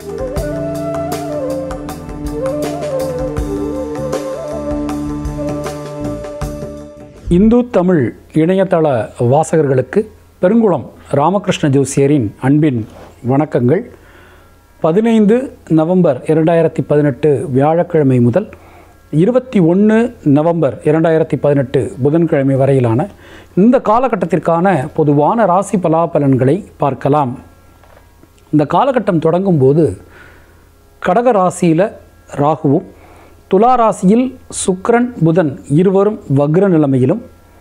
இந்து தமிழ் இணையதள வாசகர்களுக்கு பெருங்குளம் ராமகிருஷ்ண ஜோசியரின் அன்பின் வணக்கங்கள் பதினைந்து நவம்பர் இரண்டாயிரத்தி பதினெட்டு வியாழக்கிழமை முதல் இருபத்தி ஒன்று நவம்பர் இரண்டாயிரத்தி பதினெட்டு புதன்கிழமை வரையிலான இந்த காலகட்டத்திற்கான பொதுவான ராசி பலாபலன்களை பார்க்கலாம் இந்த காலகட்டம் தொடங்கும்போது கடக ராசியில் ராகுவும் துலா ராசியில் சுக்கிரன் புதன் இருவரும் வக்ர நிலைமையிலும்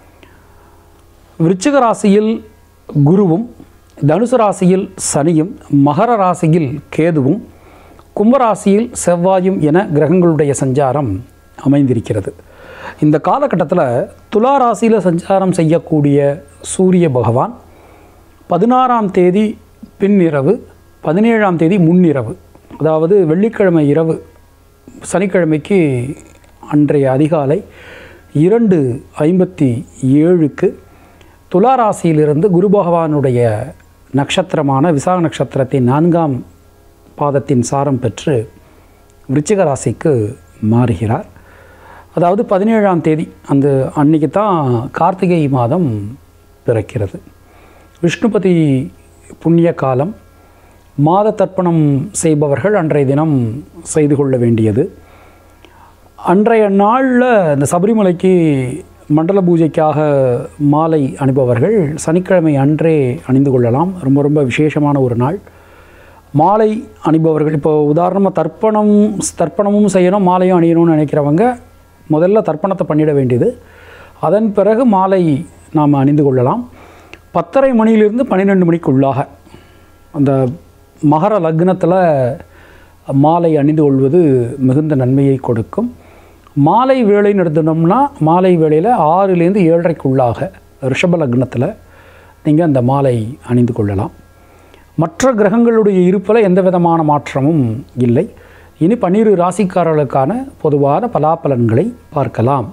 விருச்சிக ராசியில் குருவும் தனுசு ராசியில் சனியும் மகர ராசியில் கேதுவும் கும்பராசியில் செவ்வாயும் என கிரகங்களுடைய சஞ்சாரம் அமைந்திருக்கிறது இந்த காலகட்டத்தில் துலா ராசியில் சஞ்சாரம் செய்யக்கூடிய சூரிய பகவான் பதினாறாம் தேதி பின்னிரவு பதினேழாம் தேதி முன்னிரவு அதாவது வெள்ளிக்கிழமை இரவு சனிக்கிழமைக்கு அன்றைய அதிகாலை இரண்டு ஐம்பத்தி ஏழுக்கு துலா ராசியிலிருந்து குரு பகவானுடைய நட்சத்திரமான விசாக நட்சத்திரத்தின் நான்காம் பாதத்தின் சாரம் பெற்று விருச்சிக ராசிக்கு மாறுகிறார் அதாவது பதினேழாம் தேதி அந்த அன்னைக்கு தான் கார்த்திகை மாதம் பிறக்கிறது விஷ்ணுபதி புண்ணிய காலம் மாத தர்ப்பணம் செய்பவர்கள் அன்றைய தினம் செய்து கொள்ள வேண்டியது அன்றைய நாளில் இந்த சபரிமலைக்கு மண்டல பூஜைக்காக மாலை அணிபவர்கள் சனிக்கிழமை அன்றே அணிந்து கொள்ளலாம் ரொம்ப ரொம்ப விசேஷமான ஒரு நாள் மாலை அணிபவர்கள் இப்போ உதாரணமாக தர்ப்பணம் தர்ப்பணமும் செய்யணும் மாலையும் அணியணும்னு நினைக்கிறவங்க முதல்ல தர்ப்பணத்தை பண்ணிட வேண்டியது அதன் பிறகு மாலை நாம் அணிந்து கொள்ளலாம் பத்தரை மணியிலிருந்து பன்னிரெண்டு மணிக்குள்ளாக அந்த மகர லக்னத்தில் மாலை அணிந்து கொள்வது மிகுந்த நன்மையை கொடுக்கும் மாலை வேலை நடத்தினோம்னா மாலை வேளையில் ஆறுலேருந்து ஏழரைக்குள்ளாக ரிஷப லக்னத்தில் நீங்கள் அந்த மாலை அணிந்து கொள்ளலாம் மற்ற கிரகங்களுடைய இருப்பில் எந்த விதமான மாற்றமும் இல்லை இனி பன்னிரு ராசிக்காரர்களுக்கான பொதுவான பலாபலன்களை பார்க்கலாம்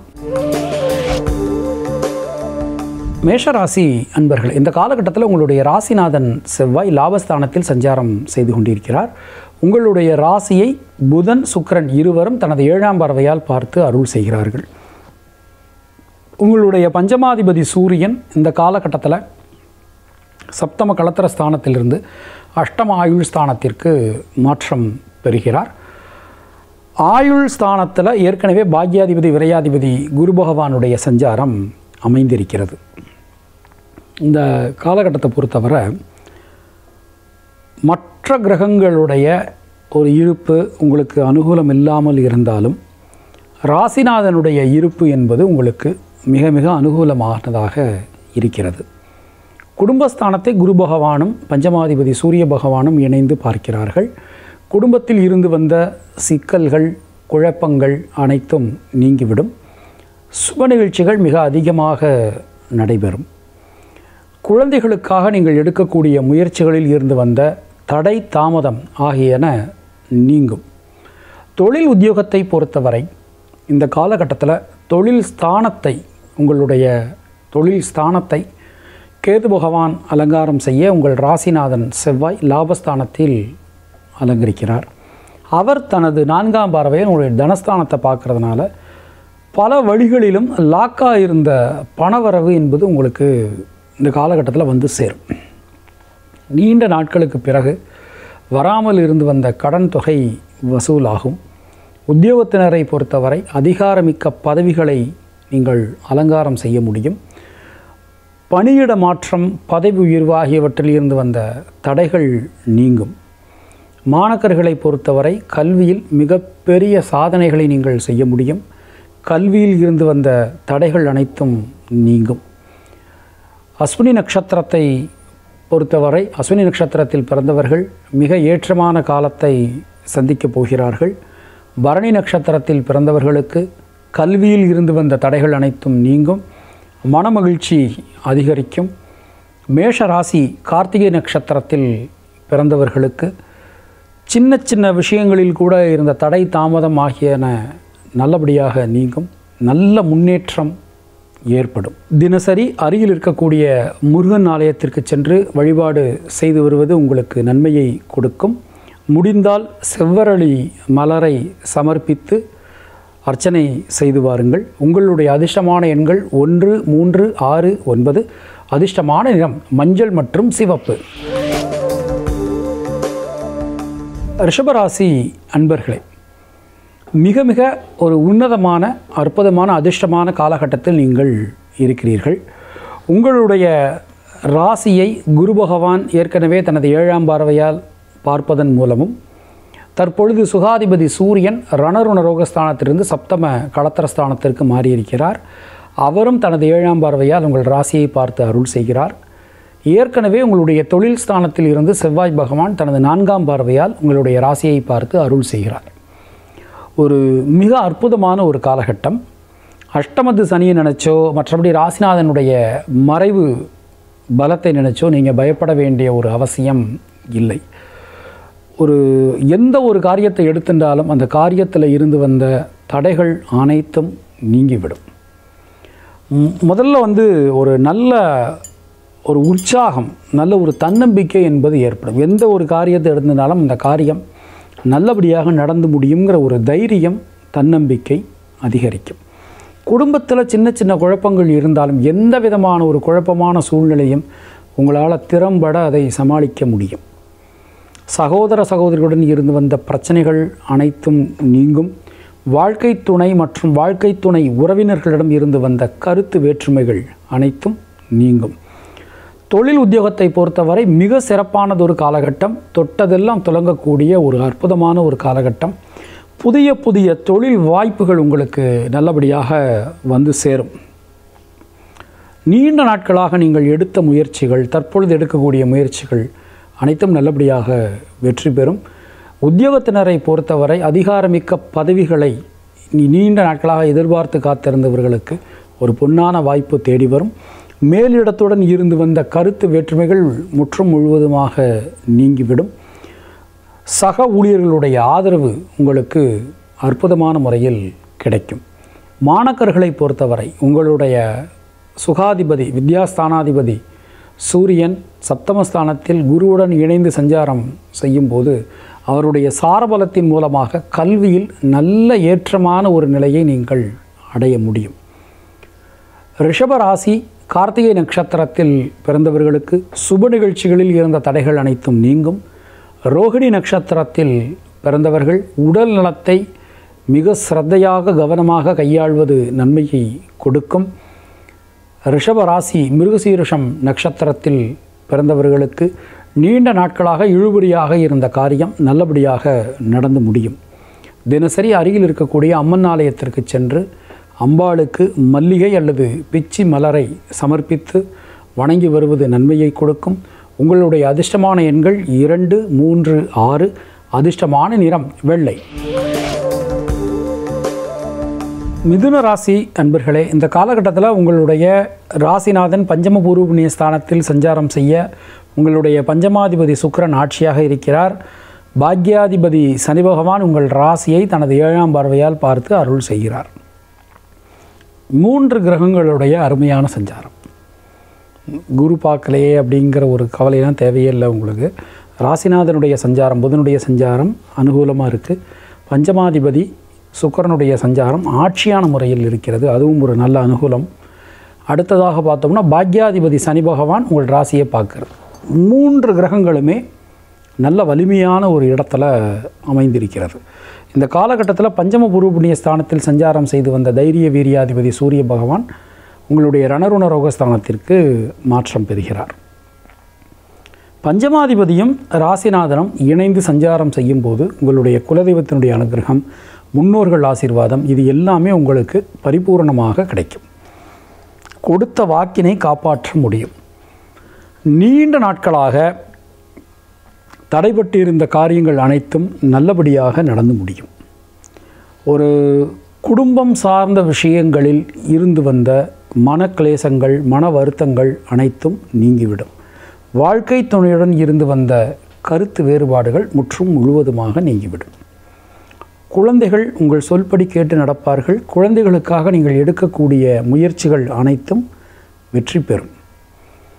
மேஷராசி அன்பர்கள் இந்த காலகட்டத்தில் உங்களுடைய ராசிநாதன் செவ்வாய் லாபஸ்தானத்தில் சஞ்சாரம் செய்து கொண்டிருக்கிறார் உங்களுடைய ராசியை புதன் சுக்கிரன் இருவரும் தனது ஏழாம் பறவையால் பார்த்து அருள் செய்கிறார்கள் உங்களுடைய பஞ்சமாதிபதி சூரியன் இந்த காலகட்டத்தில் சப்தம களத்திர ஸ்தானத்திலிருந்து அஷ்டம ஆயுள் ஸ்தானத்திற்கு மாற்றம் பெறுகிறார் ஆயுள் ஸ்தானத்தில் ஏற்கனவே பாக்யாதிபதி விரையாதிபதி குரு பகவானுடைய சஞ்சாரம் அமைந்திருக்கிறது இந்த காலகட்டத்தை பொறுத்தவரை மற்ற கிரகங்களுடைய ஒரு இருப்பு உங்களுக்கு அனுகூலம் இல்லாமல் இருந்தாலும் ராசிநாதனுடைய இருப்பு என்பது உங்களுக்கு மிக மிக அனுகூலமானதாக இருக்கிறது குடும்பஸ்தானத்தை குரு பகவானும் பஞ்சமாதிபதி சூரிய பகவானும் இணைந்து பார்க்கிறார்கள் குடும்பத்தில் இருந்து வந்த சிக்கல்கள் குழப்பங்கள் அனைத்தும் நீங்கிவிடும் சுப நிகழ்ச்சிகள் மிக அதிகமாக நடைபெறும் குழந்தைகளுக்காக நீங்கள் எடுக்கக்கூடிய முயற்சிகளில் இருந்து வந்த தடை தாமதம் ஆகியன நீங்கும் தொழில் உத்தியோகத்தை பொறுத்தவரை இந்த காலகட்டத்தில் தொழில் ஸ்தானத்தை உங்களுடைய தொழில் ஸ்தானத்தை கேது பகவான் அலங்காரம் செய்ய உங்கள் ராசிநாதன் செவ்வாய் லாபஸ்தானத்தில் அலங்கரிக்கிறார் அவர் தனது நான்காம் பார்வையை உங்களுடைய தனஸ்தானத்தை பார்க்கறதுனால பல வழிகளிலும் லாக்காக இருந்த பணவரவு என்பது உங்களுக்கு இந்த காலகட்டத்தில் வந்து சேரும் நீண்ட நாட்களுக்கு பிறகு வராமல் இருந்து வந்த கடன் தொகை வசூலாகும் உத்தியோகத்தினரை பொறுத்தவரை அதிகாரமிக்க பதவிகளை நீங்கள் அலங்காரம் செய்ய முடியும் பணியிட மாற்றம் பதவி உயர்வு ஆகியவற்றில் இருந்து வந்த தடைகள் நீங்கும் மாணக்கர்களை பொறுத்தவரை கல்வியில் மிகப்பெரிய சாதனைகளை நீங்கள் செய்ய முடியும் கல்வியில் இருந்து வந்த தடைகள் அனைத்தும் நீங்கும் அஸ்வினி நட்சத்திரத்தை பொறுத்தவரை அஸ்வினி நட்சத்திரத்தில் பிறந்தவர்கள் மிக ஏற்றமான காலத்தை சந்திக்கப் போகிறார்கள் பரணி நட்சத்திரத்தில் பிறந்தவர்களுக்கு கல்வியில் இருந்து வந்த தடைகள் அனைத்தும் நீங்கும் மனமகிழ்ச்சி அதிகரிக்கும் மேஷ ராசி கார்த்திகை நட்சத்திரத்தில் பிறந்தவர்களுக்கு சின்ன சின்ன விஷயங்களில் கூட இருந்த தடை தாமதம் ஆகியன நல்லபடியாக நீங்கும் நல்ல முன்னேற்றம் ஏற்படும் தினசரி அருகில் இருக்கக்கூடிய முருகன் ஆலயத்திற்கு சென்று வழிபாடு செய்து வருவது உங்களுக்கு நன்மையை கொடுக்கும் முடிந்தால் செவ்வரளி மலரை சமர்ப்பித்து அர்ச்சனை செய்து வாருங்கள் உங்களுடைய அதிர்ஷ்டமான எண்கள் ஒன்று மூன்று ஆறு ஒன்பது அதிர்ஷ்டமான நிறம் மஞ்சள் மற்றும் சிவப்பு ரிஷபராசி அன்பர்களே மிக மிக ஒரு உன்னதமான அற்புதமான அதிர்ஷ்டமான காலகட்டத்தில் நீங்கள் இருக்கிறீர்கள் உங்களுடைய ராசியை குரு பகவான் ஏற்கனவே தனது ஏழாம் பார்வையால் பார்ப்பதன் மூலமும் தற்பொழுது சுகாதிபதி சூரியன் ரணருண ரோகஸ்தானத்திலிருந்து சப்தம களத்திரஸ்தானத்திற்கு மாறியிருக்கிறார் அவரும் தனது ஏழாம் பார்வையால் உங்கள் ராசியை பார்த்து அருள் செய்கிறார் ஏற்கனவே உங்களுடைய தொழில் ஸ்தானத்தில் இருந்து செவ்வாய் பகவான் தனது நான்காம் பார்வையால் உங்களுடைய ராசியை பார்த்து அருள் செய்கிறார் ஒரு மிக அற்புதமான ஒரு காலகட்டம் அஷ்டமத்து சனியை நினச்சோ மற்றபடி ராசிநாதனுடைய மறைவு பலத்தை நினச்சோ நீங்கள் பயப்பட வேண்டிய ஒரு அவசியம் இல்லை ஒரு எந்த ஒரு காரியத்தை எடுத்துட்டாலும் அந்த காரியத்தில் இருந்து வந்த தடைகள் அனைத்தும் நீங்கிவிடும் ம், முதல்ல வந்து ஒரு நல்ல ஒரு உற்சாகம் நல்ல ஒரு தன்னம்பிக்கை என்பது ஏற்படும் எந்த ஒரு காரியத்தை எடுத்திருந்தாலும் அந்த காரியம் நல்லபடியாக நடந்து முடியுங்கிற ஒரு தைரியம் தன்னம்பிக்கை அதிகரிக்கும் குடும்பத்தில் சின்ன சின்ன குழப்பங்கள் இருந்தாலும் எந்த விதமான ஒரு குழப்பமான சூழ்நிலையும் உங்களால் திறம்பட அதை சமாளிக்க முடியும் சகோதர சகோதரிகளுடன் இருந்து வந்த பிரச்சனைகள் அனைத்தும் நீங்கும் வாழ்க்கை துணை மற்றும் வாழ்க்கை துணை உறவினர்களிடம் இருந்து வந்த கருத்து வேற்றுமைகள் அனைத்தும் நீங்கும் தொழில் உத்தியோகத்தை பொறுத்தவரை மிக சிறப்பானதொரு காலகட்டம் தொட்டதெல்லாம் துலங்கக்கூடிய ஒரு அற்புதமான ஒரு காலகட்டம் புதிய புதிய தொழில் வாய்ப்புகள் உங்களுக்கு நல்லபடியாக வந்து சேரும் நீண்ட நாட்களாக நீங்கள் எடுத்த முயற்சிகள் தற்பொழுது எடுக்கக்கூடிய முயற்சிகள் அனைத்தும் நல்லபடியாக வெற்றி பெறும் உத்தியோகத்தினரை பொறுத்தவரை அதிகாரமிக்க பதவிகளை நீ- நீண்ட நாட்களாக எதிர்பார்த்து காத்திருந்தவர்களுக்கு ஒரு பொன்னான வாய்ப்பு தேடி வரும் மேலிடத்துடன் இருந்து வந்த கருத்து வேற்றுமைகள் முற்றும் முழுவதுமாக நீங்கிவிடும் சக ஊழியர்களுடைய ஆதரவு உங்களுக்கு அற்புதமான முறையில் கிடைக்கும் மாணக்கர்களை பொறுத்தவரை உங்களுடைய சுகாதிபதி வித்யாஸ்தானாதிபதி சூரியன் சப்தமஸ்தானத்தில் குருவுடன் இணைந்து சஞ்சாரம் செய்யும்போது அவருடைய சாரபலத்தின் மூலமாக கல்வியில் நல்ல ஏற்றமான ஒரு நிலையை நீங்கள் அடைய முடியும் ரிஷப ராசி கார்த்திகை நட்சத்திரத்தில் பிறந்தவர்களுக்கு சுப நிகழ்ச்சிகளில் இருந்த தடைகள் அனைத்தும் நீங்கும் ரோகிணி நட்சத்திரத்தில் பிறந்தவர்கள் உடல் நலத்தை மிக சிரத்தையாக கவனமாக கையாள்வது நன்மையை கொடுக்கும் ரிஷப ராசி மிருகசீரிஷம் நட்சத்திரத்தில் பிறந்தவர்களுக்கு நீண்ட நாட்களாக இழுபறியாக இருந்த காரியம் நல்லபடியாக நடந்து முடியும் தினசரி அருகில் இருக்கக்கூடிய அம்மன் ஆலயத்திற்கு சென்று அம்பாளுக்கு மல்லிகை அல்லது பிச்சி மலரை சமர்ப்பித்து வணங்கி வருவது நன்மையை கொடுக்கும் உங்களுடைய அதிர்ஷ்டமான எண்கள் இரண்டு மூன்று ஆறு அதிர்ஷ்டமான நிறம் வெள்ளை மிதுன ராசி அன்பர்களே இந்த காலகட்டத்தில் உங்களுடைய ராசிநாதன் பஞ்சம பூர்வ புண்ணிய ஸ்தானத்தில் சஞ்சாரம் செய்ய உங்களுடைய பஞ்சமாதிபதி சுக்கிரன் ஆட்சியாக இருக்கிறார் பாக்யாதிபதி சனி பகவான் உங்கள் ராசியை தனது ஏழாம் பார்வையால் பார்த்து அருள் செய்கிறார் மூன்று கிரகங்களுடைய அருமையான சஞ்சாரம் குரு பார்க்கலையே அப்படிங்கிற ஒரு கவலையெல்லாம் தேவையே இல்லை உங்களுக்கு ராசிநாதனுடைய சஞ்சாரம் புதனுடைய சஞ்சாரம் அனுகூலமாக இருக்குது பஞ்சமாதிபதி சுக்கிரனுடைய சஞ்சாரம் ஆட்சியான முறையில் இருக்கிறது அதுவும் ஒரு நல்ல அனுகூலம் அடுத்ததாக பார்த்தோம்னா பாக்யாதிபதி சனி பகவான் உங்கள் ராசியை பார்க்குறது மூன்று கிரகங்களுமே நல்ல வலிமையான ஒரு இடத்துல அமைந்திருக்கிறது இந்த காலகட்டத்தில் பஞ்சம பூர்வ புண்ணிய ஸ்தானத்தில் சஞ்சாரம் செய்து வந்த தைரிய வீரியாதிபதி சூரிய பகவான் உங்களுடைய ரணருண ரோகஸ்தானத்திற்கு மாற்றம் பெறுகிறார் பஞ்சமாதிபதியும் ராசிநாதனும் இணைந்து சஞ்சாரம் செய்யும்போது உங்களுடைய குலதெய்வத்தினுடைய அனுகிரகம் முன்னோர்கள் ஆசீர்வாதம் இது எல்லாமே உங்களுக்கு பரிபூரணமாக கிடைக்கும் கொடுத்த வாக்கினை காப்பாற்ற முடியும் நீண்ட நாட்களாக தடைபட்டிருந்த காரியங்கள் அனைத்தும் நல்லபடியாக நடந்து முடியும் ஒரு குடும்பம் சார்ந்த விஷயங்களில் இருந்து வந்த மனக்லேசங்கள் மன வருத்தங்கள் அனைத்தும் நீங்கிவிடும் வாழ்க்கை துணையுடன் இருந்து வந்த கருத்து வேறுபாடுகள் முற்றும் முழுவதுமாக நீங்கிவிடும் குழந்தைகள் உங்கள் சொல்படி கேட்டு நடப்பார்கள் குழந்தைகளுக்காக நீங்கள் எடுக்கக்கூடிய முயற்சிகள் அனைத்தும் வெற்றி பெறும்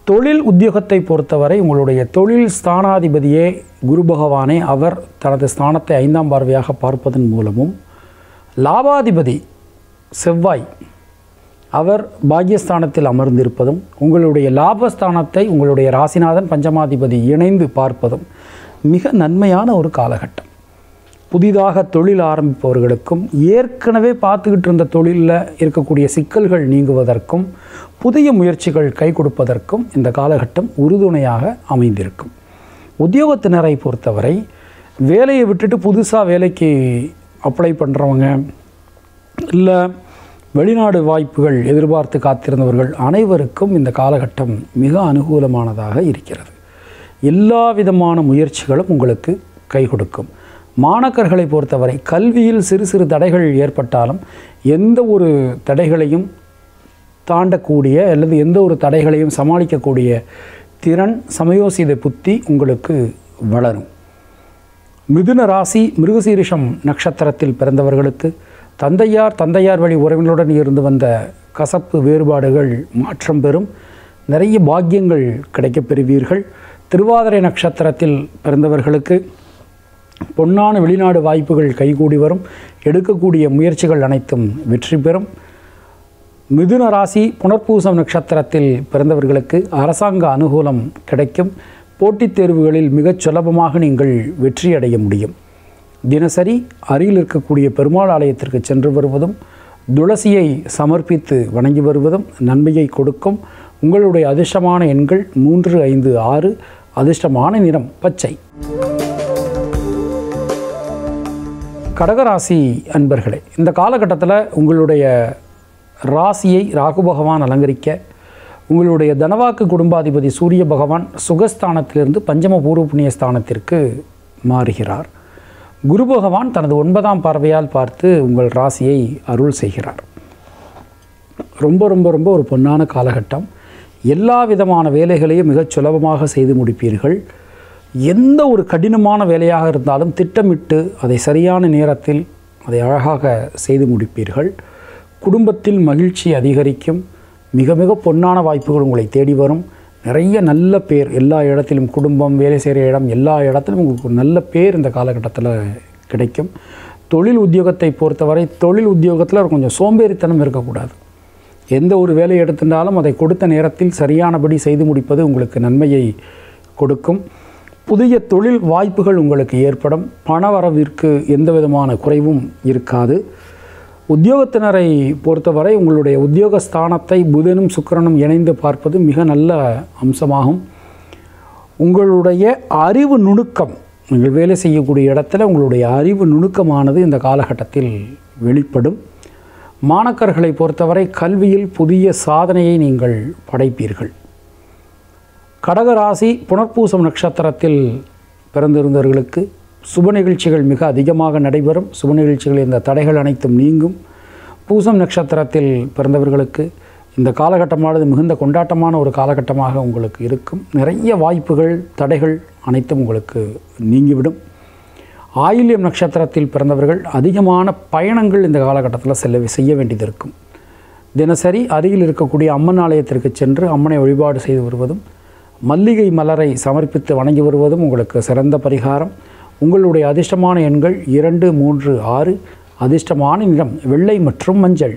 தொழில் உத்தியோகத்தை பொறுத்தவரை உங்களுடைய தொழில் ஸ்தானாதிபதியே குரு பகவானே அவர் தனது ஸ்தானத்தை ஐந்தாம் பார்வையாக பார்ப்பதன் மூலமும் லாபாதிபதி செவ்வாய் அவர் பாக்யஸ்தானத்தில் அமர்ந்திருப்பதும் உங்களுடைய லாபஸ்தானத்தை உங்களுடைய ராசிநாதன் பஞ்சமாதிபதி இணைந்து பார்ப்பதும் மிக நன்மையான ஒரு காலகட்டம் புதிதாக தொழில் ஆரம்பிப்பவர்களுக்கும் ஏற்கனவே பார்த்துக்கிட்டு இருந்த தொழிலில் இருக்கக்கூடிய சிக்கல்கள் நீங்குவதற்கும் புதிய முயற்சிகள் கை கொடுப்பதற்கும் இந்த காலகட்டம் உறுதுணையாக அமைந்திருக்கும் உத்தியோகத்தினரை பொறுத்தவரை வேலையை விட்டுட்டு புதுசாக வேலைக்கு அப்ளை பண்ணுறவங்க இல்லை வெளிநாடு வாய்ப்புகள் எதிர்பார்த்து காத்திருந்தவர்கள் அனைவருக்கும் இந்த காலகட்டம் மிக அனுகூலமானதாக இருக்கிறது எல்லா விதமான முயற்சிகளும் உங்களுக்கு கை கொடுக்கும் மாணக்கர்களை பொறுத்தவரை கல்வியில் சிறு சிறு தடைகள் ஏற்பட்டாலும் எந்த ஒரு தடைகளையும் தாண்டக்கூடிய அல்லது எந்த ஒரு தடைகளையும் சமாளிக்கக்கூடிய திறன் சமயோசித புத்தி உங்களுக்கு வளரும் மிதுன ராசி மிருகசீரிஷம் நட்சத்திரத்தில் பிறந்தவர்களுக்கு தந்தையார் தந்தையார் வழி உறவினருடன் இருந்து வந்த கசப்பு வேறுபாடுகள் மாற்றம் பெறும் நிறைய பாக்கியங்கள் கிடைக்கப் பெறுவீர்கள் திருவாதிரை நட்சத்திரத்தில் பிறந்தவர்களுக்கு பொன்னான வெளிநாடு வாய்ப்புகள் கைகூடி வரும் எடுக்கக்கூடிய முயற்சிகள் அனைத்தும் வெற்றி பெறும் மிதுன ராசி புனர்பூசம் நட்சத்திரத்தில் பிறந்தவர்களுக்கு அரசாங்க அனுகூலம் கிடைக்கும் போட்டித் தேர்வுகளில் மிகச் சுலபமாக நீங்கள் வெற்றி அடைய முடியும் தினசரி அருகில் இருக்கக்கூடிய பெருமாள் ஆலயத்திற்கு சென்று வருவதும் துளசியை சமர்ப்பித்து வணங்கி வருவதும் நன்மையை கொடுக்கும் உங்களுடைய அதிர்ஷ்டமான எண்கள் மூன்று ஐந்து ஆறு அதிர்ஷ்டமான நிறம் பச்சை கடகராசி அன்பர்களே இந்த காலகட்டத்தில் உங்களுடைய ராசியை ராகு பகவான் அலங்கரிக்க உங்களுடைய தனவாக்கு குடும்பாதிபதி சூரிய பகவான் சுகஸ்தானத்திலிருந்து பஞ்சம பூர்வ புண்ணிய ஸ்தானத்திற்கு மாறுகிறார் குரு பகவான் தனது ஒன்பதாம் பார்வையால் பார்த்து உங்கள் ராசியை அருள் செய்கிறார் ரொம்ப ரொம்ப ரொம்ப ஒரு பொன்னான காலகட்டம் எல்லா விதமான வேலைகளையும் மிகச் சுலபமாக செய்து முடிப்பீர்கள் எந்த ஒரு கடினமான வேலையாக இருந்தாலும் திட்டமிட்டு அதை சரியான நேரத்தில் அதை அழகாக செய்து முடிப்பீர்கள் குடும்பத்தில் மகிழ்ச்சி அதிகரிக்கும் மிக மிக பொன்னான வாய்ப்புகள் உங்களை தேடி வரும் நிறைய நல்ல பேர் எல்லா இடத்திலும் குடும்பம் வேலை செய்கிற இடம் எல்லா இடத்திலும் உங்களுக்கு ஒரு நல்ல பேர் இந்த காலகட்டத்தில் கிடைக்கும் தொழில் உத்தியோகத்தை பொறுத்தவரை தொழில் உத்தியோகத்தில் கொஞ்சம் சோம்பேறித்தனம் இருக்கக்கூடாது எந்த ஒரு வேலையை எடுத்திருந்தாலும் அதை கொடுத்த நேரத்தில் சரியானபடி செய்து முடிப்பது உங்களுக்கு நன்மையை கொடுக்கும் புதிய தொழில் வாய்ப்புகள் உங்களுக்கு ஏற்படும் பணவரவிற்கு எந்த விதமான குறைவும் இருக்காது உத்தியோகத்தினரை பொறுத்தவரை உங்களுடைய உத்தியோக ஸ்தானத்தை புதனும் சுக்கிரனும் இணைந்து பார்ப்பது மிக நல்ல அம்சமாகும் உங்களுடைய அறிவு நுணுக்கம் நீங்கள் வேலை செய்யக்கூடிய இடத்துல உங்களுடைய அறிவு நுணுக்கமானது இந்த காலகட்டத்தில் வெளிப்படும் மாணக்கர்களை பொறுத்தவரை கல்வியில் புதிய சாதனையை நீங்கள் படைப்பீர்கள் கடகராசி புனர்பூசம் நட்சத்திரத்தில் பிறந்திருந்தவர்களுக்கு சுப நிகழ்ச்சிகள் மிக அதிகமாக நடைபெறும் சுப நிகழ்ச்சிகள் இந்த தடைகள் அனைத்தும் நீங்கும் பூசம் நட்சத்திரத்தில் பிறந்தவர்களுக்கு இந்த காலகட்டமானது மிகுந்த கொண்டாட்டமான ஒரு காலகட்டமாக உங்களுக்கு இருக்கும் நிறைய வாய்ப்புகள் தடைகள் அனைத்தும் உங்களுக்கு நீங்கிவிடும் ஆயில்யம் நட்சத்திரத்தில் பிறந்தவர்கள் அதிகமான பயணங்கள் இந்த காலகட்டத்தில் செல்ல செய்ய வேண்டியது இருக்கும் தினசரி அருகில் இருக்கக்கூடிய அம்மன் ஆலயத்திற்கு சென்று அம்மனை வழிபாடு செய்து வருவதும் மல்லிகை மலரை சமர்ப்பித்து வணங்கி வருவதும் உங்களுக்கு சிறந்த பரிகாரம் உங்களுடைய அதிர்ஷ்டமான எண்கள் இரண்டு மூன்று ஆறு அதிர்ஷ்டமான நிறம் வெள்ளை மற்றும் மஞ்சள்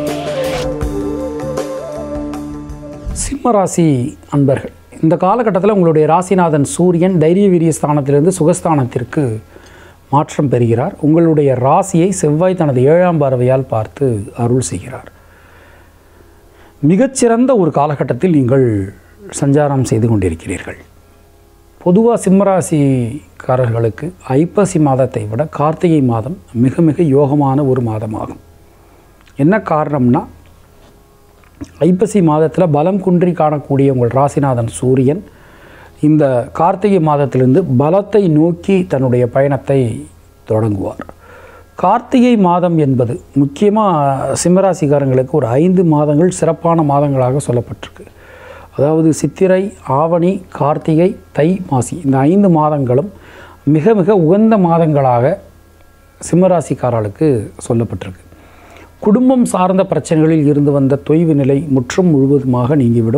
சிம்மராசி அன்பர்கள் இந்த காலகட்டத்தில் உங்களுடைய ராசிநாதன் சூரியன் தைரிய வீரிய ஸ்தானத்திலிருந்து சுகஸ்தானத்திற்கு மாற்றம் பெறுகிறார் உங்களுடைய ராசியை செவ்வாய் தனது ஏழாம் பார்வையால் பார்த்து அருள் செய்கிறார் மிகச்சிறந்த ஒரு காலகட்டத்தில் நீங்கள் சஞ்சாரம் செய்து கொண்டிருக்கிறீர்கள் பொதுவாக சிம்மராசிக்காரர்களுக்கு ஐப்பசி மாதத்தை விட கார்த்திகை மாதம் மிக மிக யோகமான ஒரு மாதமாகும் என்ன காரணம்னா ஐப்பசி மாதத்தில் பலம் குன்றி காணக்கூடிய உங்கள் ராசிநாதன் சூரியன் இந்த கார்த்திகை மாதத்திலிருந்து பலத்தை நோக்கி தன்னுடைய பயணத்தை தொடங்குவார் கார்த்திகை மாதம் என்பது முக்கியமாக சிம்மராசிக்காரங்களுக்கு ஒரு ஐந்து மாதங்கள் சிறப்பான மாதங்களாக சொல்லப்பட்டிருக்கு அதாவது சித்திரை ஆவணி கார்த்திகை தை மாசி இந்த ஐந்து மாதங்களும் மிக மிக உகந்த மாதங்களாக சிம்மராசிக்காரர்களுக்கு சொல்லப்பட்டிருக்கு குடும்பம் சார்ந்த பிரச்சனைகளில் இருந்து வந்த தொய்வு நிலை முற்றும் முழுவதுமாக நீங்கிவிடும்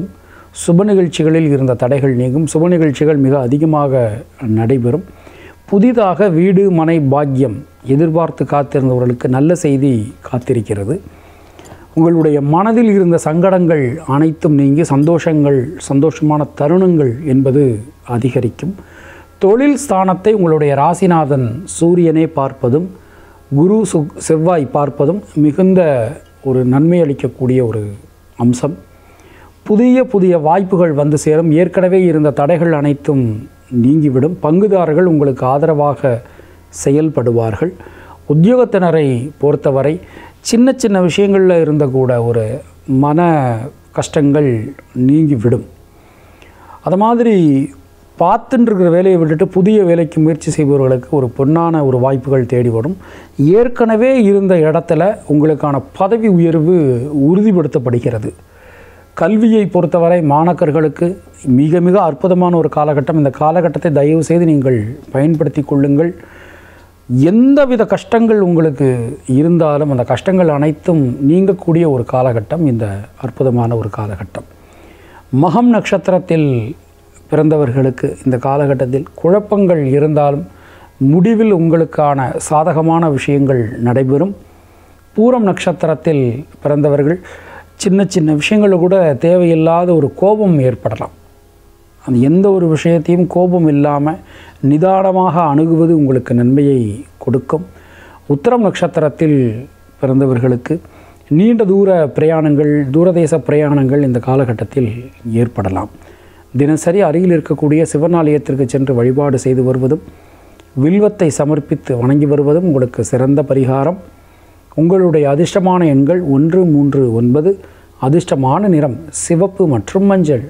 சுப நிகழ்ச்சிகளில் இருந்த தடைகள் நீங்கும் சுப நிகழ்ச்சிகள் மிக அதிகமாக நடைபெறும் புதிதாக வீடு மனை பாக்கியம் எதிர்பார்த்து காத்திருந்தவர்களுக்கு நல்ல செய்தி காத்திருக்கிறது உங்களுடைய மனதில் இருந்த சங்கடங்கள் அனைத்தும் நீங்கி சந்தோஷங்கள் சந்தோஷமான தருணங்கள் என்பது அதிகரிக்கும் தொழில் ஸ்தானத்தை உங்களுடைய ராசிநாதன் சூரியனை பார்ப்பதும் குரு சு செவ்வாய் பார்ப்பதும் மிகுந்த ஒரு நன்மை அளிக்கக்கூடிய ஒரு அம்சம் புதிய புதிய வாய்ப்புகள் வந்து சேரும் ஏற்கனவே இருந்த தடைகள் அனைத்தும் நீங்கிவிடும் பங்குதாரர்கள் உங்களுக்கு ஆதரவாக செயல்படுவார்கள் உத்தியோகத்தினரை பொறுத்தவரை சின்ன சின்ன விஷயங்களில் இருந்த கூட ஒரு மன கஷ்டங்கள் நீங்கிவிடும் அது மாதிரி பார்த்துட்டு இருக்கிற வேலையை விட்டுட்டு புதிய வேலைக்கு முயற்சி செய்பவர்களுக்கு ஒரு பொன்னான ஒரு வாய்ப்புகள் தேடி வரும் ஏற்கனவே இருந்த இடத்துல உங்களுக்கான பதவி உயர்வு உறுதிப்படுத்தப்படுகிறது கல்வியை பொறுத்தவரை மாணக்கர்களுக்கு மிக மிக அற்புதமான ஒரு காலகட்டம் இந்த காலகட்டத்தை தயவு செய்து நீங்கள் பயன்படுத்தி கொள்ளுங்கள் எந்தவித கஷ்டங்கள் உங்களுக்கு இருந்தாலும் அந்த கஷ்டங்கள் அனைத்தும் நீங்கக்கூடிய ஒரு காலகட்டம் இந்த அற்புதமான ஒரு காலகட்டம் மகம் நட்சத்திரத்தில் பிறந்தவர்களுக்கு இந்த காலகட்டத்தில் குழப்பங்கள் இருந்தாலும் முடிவில் உங்களுக்கான சாதகமான விஷயங்கள் நடைபெறும் பூரம் நட்சத்திரத்தில் பிறந்தவர்கள் சின்ன சின்ன விஷயங்களில் கூட தேவையில்லாத ஒரு கோபம் ஏற்படலாம் அந்த எந்த ஒரு விஷயத்தையும் கோபம் இல்லாமல் நிதானமாக அணுகுவது உங்களுக்கு நன்மையை கொடுக்கும் உத்தரம் நட்சத்திரத்தில் பிறந்தவர்களுக்கு நீண்ட தூர பிரயாணங்கள் தூரதேச பிரயாணங்கள் இந்த காலகட்டத்தில் ஏற்படலாம் தினசரி அருகில் இருக்கக்கூடிய சிவனாலயத்திற்கு சென்று வழிபாடு செய்து வருவதும் வில்வத்தை சமர்ப்பித்து வணங்கி வருவதும் உங்களுக்கு சிறந்த பரிகாரம் உங்களுடைய அதிர்ஷ்டமான எண்கள் ஒன்று மூன்று ஒன்பது அதிர்ஷ்டமான நிறம் சிவப்பு மற்றும் மஞ்சள்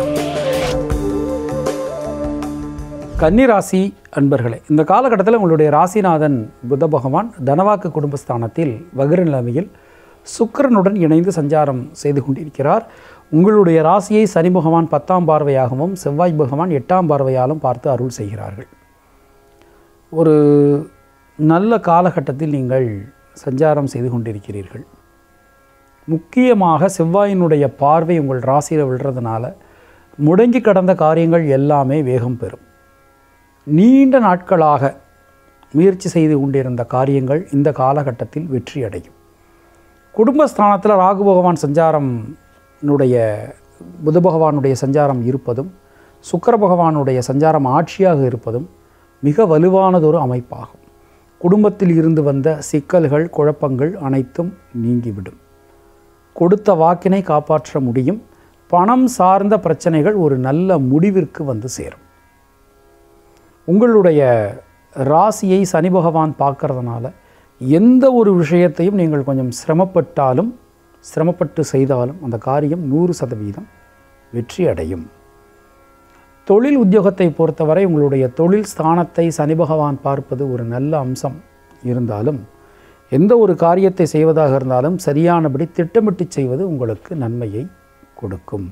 கன்னிராசி அன்பர்களே இந்த காலகட்டத்தில் உங்களுடைய ராசிநாதன் புத பகவான் தனவாக்கு குடும்பஸ்தானத்தில் வக்ர நிலைமையில் சுக்கிரனுடன் இணைந்து சஞ்சாரம் செய்து கொண்டிருக்கிறார் உங்களுடைய ராசியை சனி பகவான் பத்தாம் பார்வையாகவும் செவ்வாய் பகவான் எட்டாம் பார்வையாலும் பார்த்து அருள் செய்கிறார்கள் ஒரு நல்ல காலகட்டத்தில் நீங்கள் சஞ்சாரம் செய்து கொண்டிருக்கிறீர்கள் முக்கியமாக செவ்வாயினுடைய பார்வை உங்கள் ராசியில் விழுறதுனால முடங்கி கடந்த காரியங்கள் எல்லாமே வேகம் பெறும் நீண்ட நாட்களாக முயற்சி செய்து கொண்டிருந்த காரியங்கள் இந்த காலகட்டத்தில் வெற்றி அடையும் குடும்பஸ்தானத்தில் ராகு பகவான் சஞ்சாரம்னுடைய புத பகவானுடைய சஞ்சாரம் இருப்பதும் சுக்கர பகவானுடைய சஞ்சாரம் ஆட்சியாக இருப்பதும் மிக வலுவானதொரு அமைப்பாகும் குடும்பத்தில் இருந்து வந்த சிக்கல்கள் குழப்பங்கள் அனைத்தும் நீங்கிவிடும் கொடுத்த வாக்கினை காப்பாற்ற முடியும் பணம் சார்ந்த பிரச்சனைகள் ஒரு நல்ல முடிவிற்கு வந்து சேரும் உங்களுடைய ராசியை சனி பகவான் பார்க்கறதுனால எந்த ஒரு விஷயத்தையும் நீங்கள் கொஞ்சம் சிரமப்பட்டாலும் சிரமப்பட்டு செய்தாலும் அந்த காரியம் நூறு சதவீதம் வெற்றி அடையும் தொழில் உத்தியோகத்தை பொறுத்தவரை உங்களுடைய தொழில் ஸ்தானத்தை சனி பகவான் பார்ப்பது ஒரு நல்ல அம்சம் இருந்தாலும் எந்த ஒரு காரியத்தை செய்வதாக இருந்தாலும் சரியானபடி திட்டமிட்டு செய்வது உங்களுக்கு நன்மையை கொடுக்கும்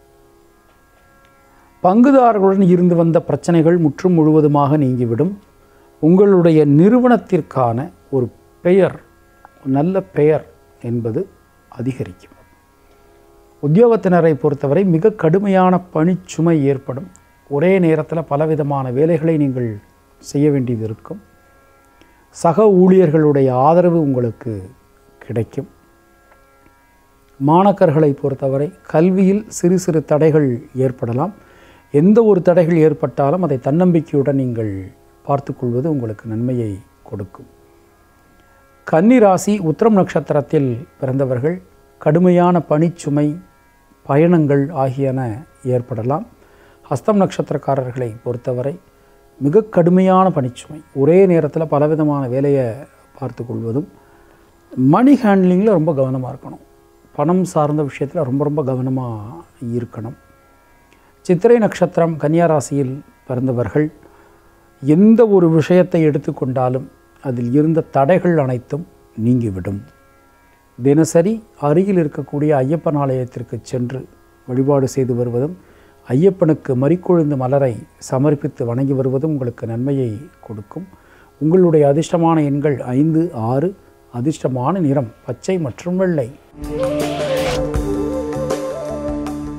பங்குதாரர்களுடன் இருந்து வந்த பிரச்சனைகள் முற்றும் முழுவதுமாக நீங்கிவிடும் உங்களுடைய நிறுவனத்திற்கான ஒரு பெயர் நல்ல பெயர் என்பது அதிகரிக்கும் உத்தியோகத்தினரை பொறுத்தவரை மிக கடுமையான பணிச்சுமை ஏற்படும் ஒரே நேரத்தில் பலவிதமான வேலைகளை நீங்கள் செய்ய வேண்டியது இருக்கும் சக ஊழியர்களுடைய ஆதரவு உங்களுக்கு கிடைக்கும் மாணக்கர்களை பொறுத்தவரை கல்வியில் சிறு சிறு தடைகள் ஏற்படலாம் எந்த ஒரு தடைகள் ஏற்பட்டாலும் அதை தன்னம்பிக்கையுடன் நீங்கள் பார்த்துக்கொள்வது உங்களுக்கு நன்மையை கொடுக்கும் கன்னி ராசி உத்திரம் நட்சத்திரத்தில் பிறந்தவர்கள் கடுமையான பணிச்சுமை பயணங்கள் ஆகியன ஏற்படலாம் ஹஸ்தம் நட்சத்திரக்காரர்களை பொறுத்தவரை மிக கடுமையான பணிச்சுமை ஒரே நேரத்தில் பலவிதமான வேலையை பார்த்து கொள்வதும் மணி ஹேண்ட்லிங்கில் ரொம்ப கவனமாக இருக்கணும் பணம் சார்ந்த விஷயத்தில் ரொம்ப ரொம்ப கவனமாக இருக்கணும் சித்திரை நட்சத்திரம் கன்னியா ராசியில் பிறந்தவர்கள் எந்த ஒரு விஷயத்தை எடுத்துக்கொண்டாலும் அதில் இருந்த தடைகள் அனைத்தும் நீங்கிவிடும் தினசரி அருகில் இருக்கக்கூடிய ஐயப்பன் ஆலயத்திற்கு சென்று வழிபாடு செய்து வருவதும் ஐயப்பனுக்கு மறிக்கொழுந்து மலரை சமர்ப்பித்து வணங்கி வருவதும் உங்களுக்கு நன்மையை கொடுக்கும் உங்களுடைய அதிர்ஷ்டமான எண்கள் ஐந்து ஆறு அதிர்ஷ்டமான நிறம் பச்சை மற்றும் வெள்ளை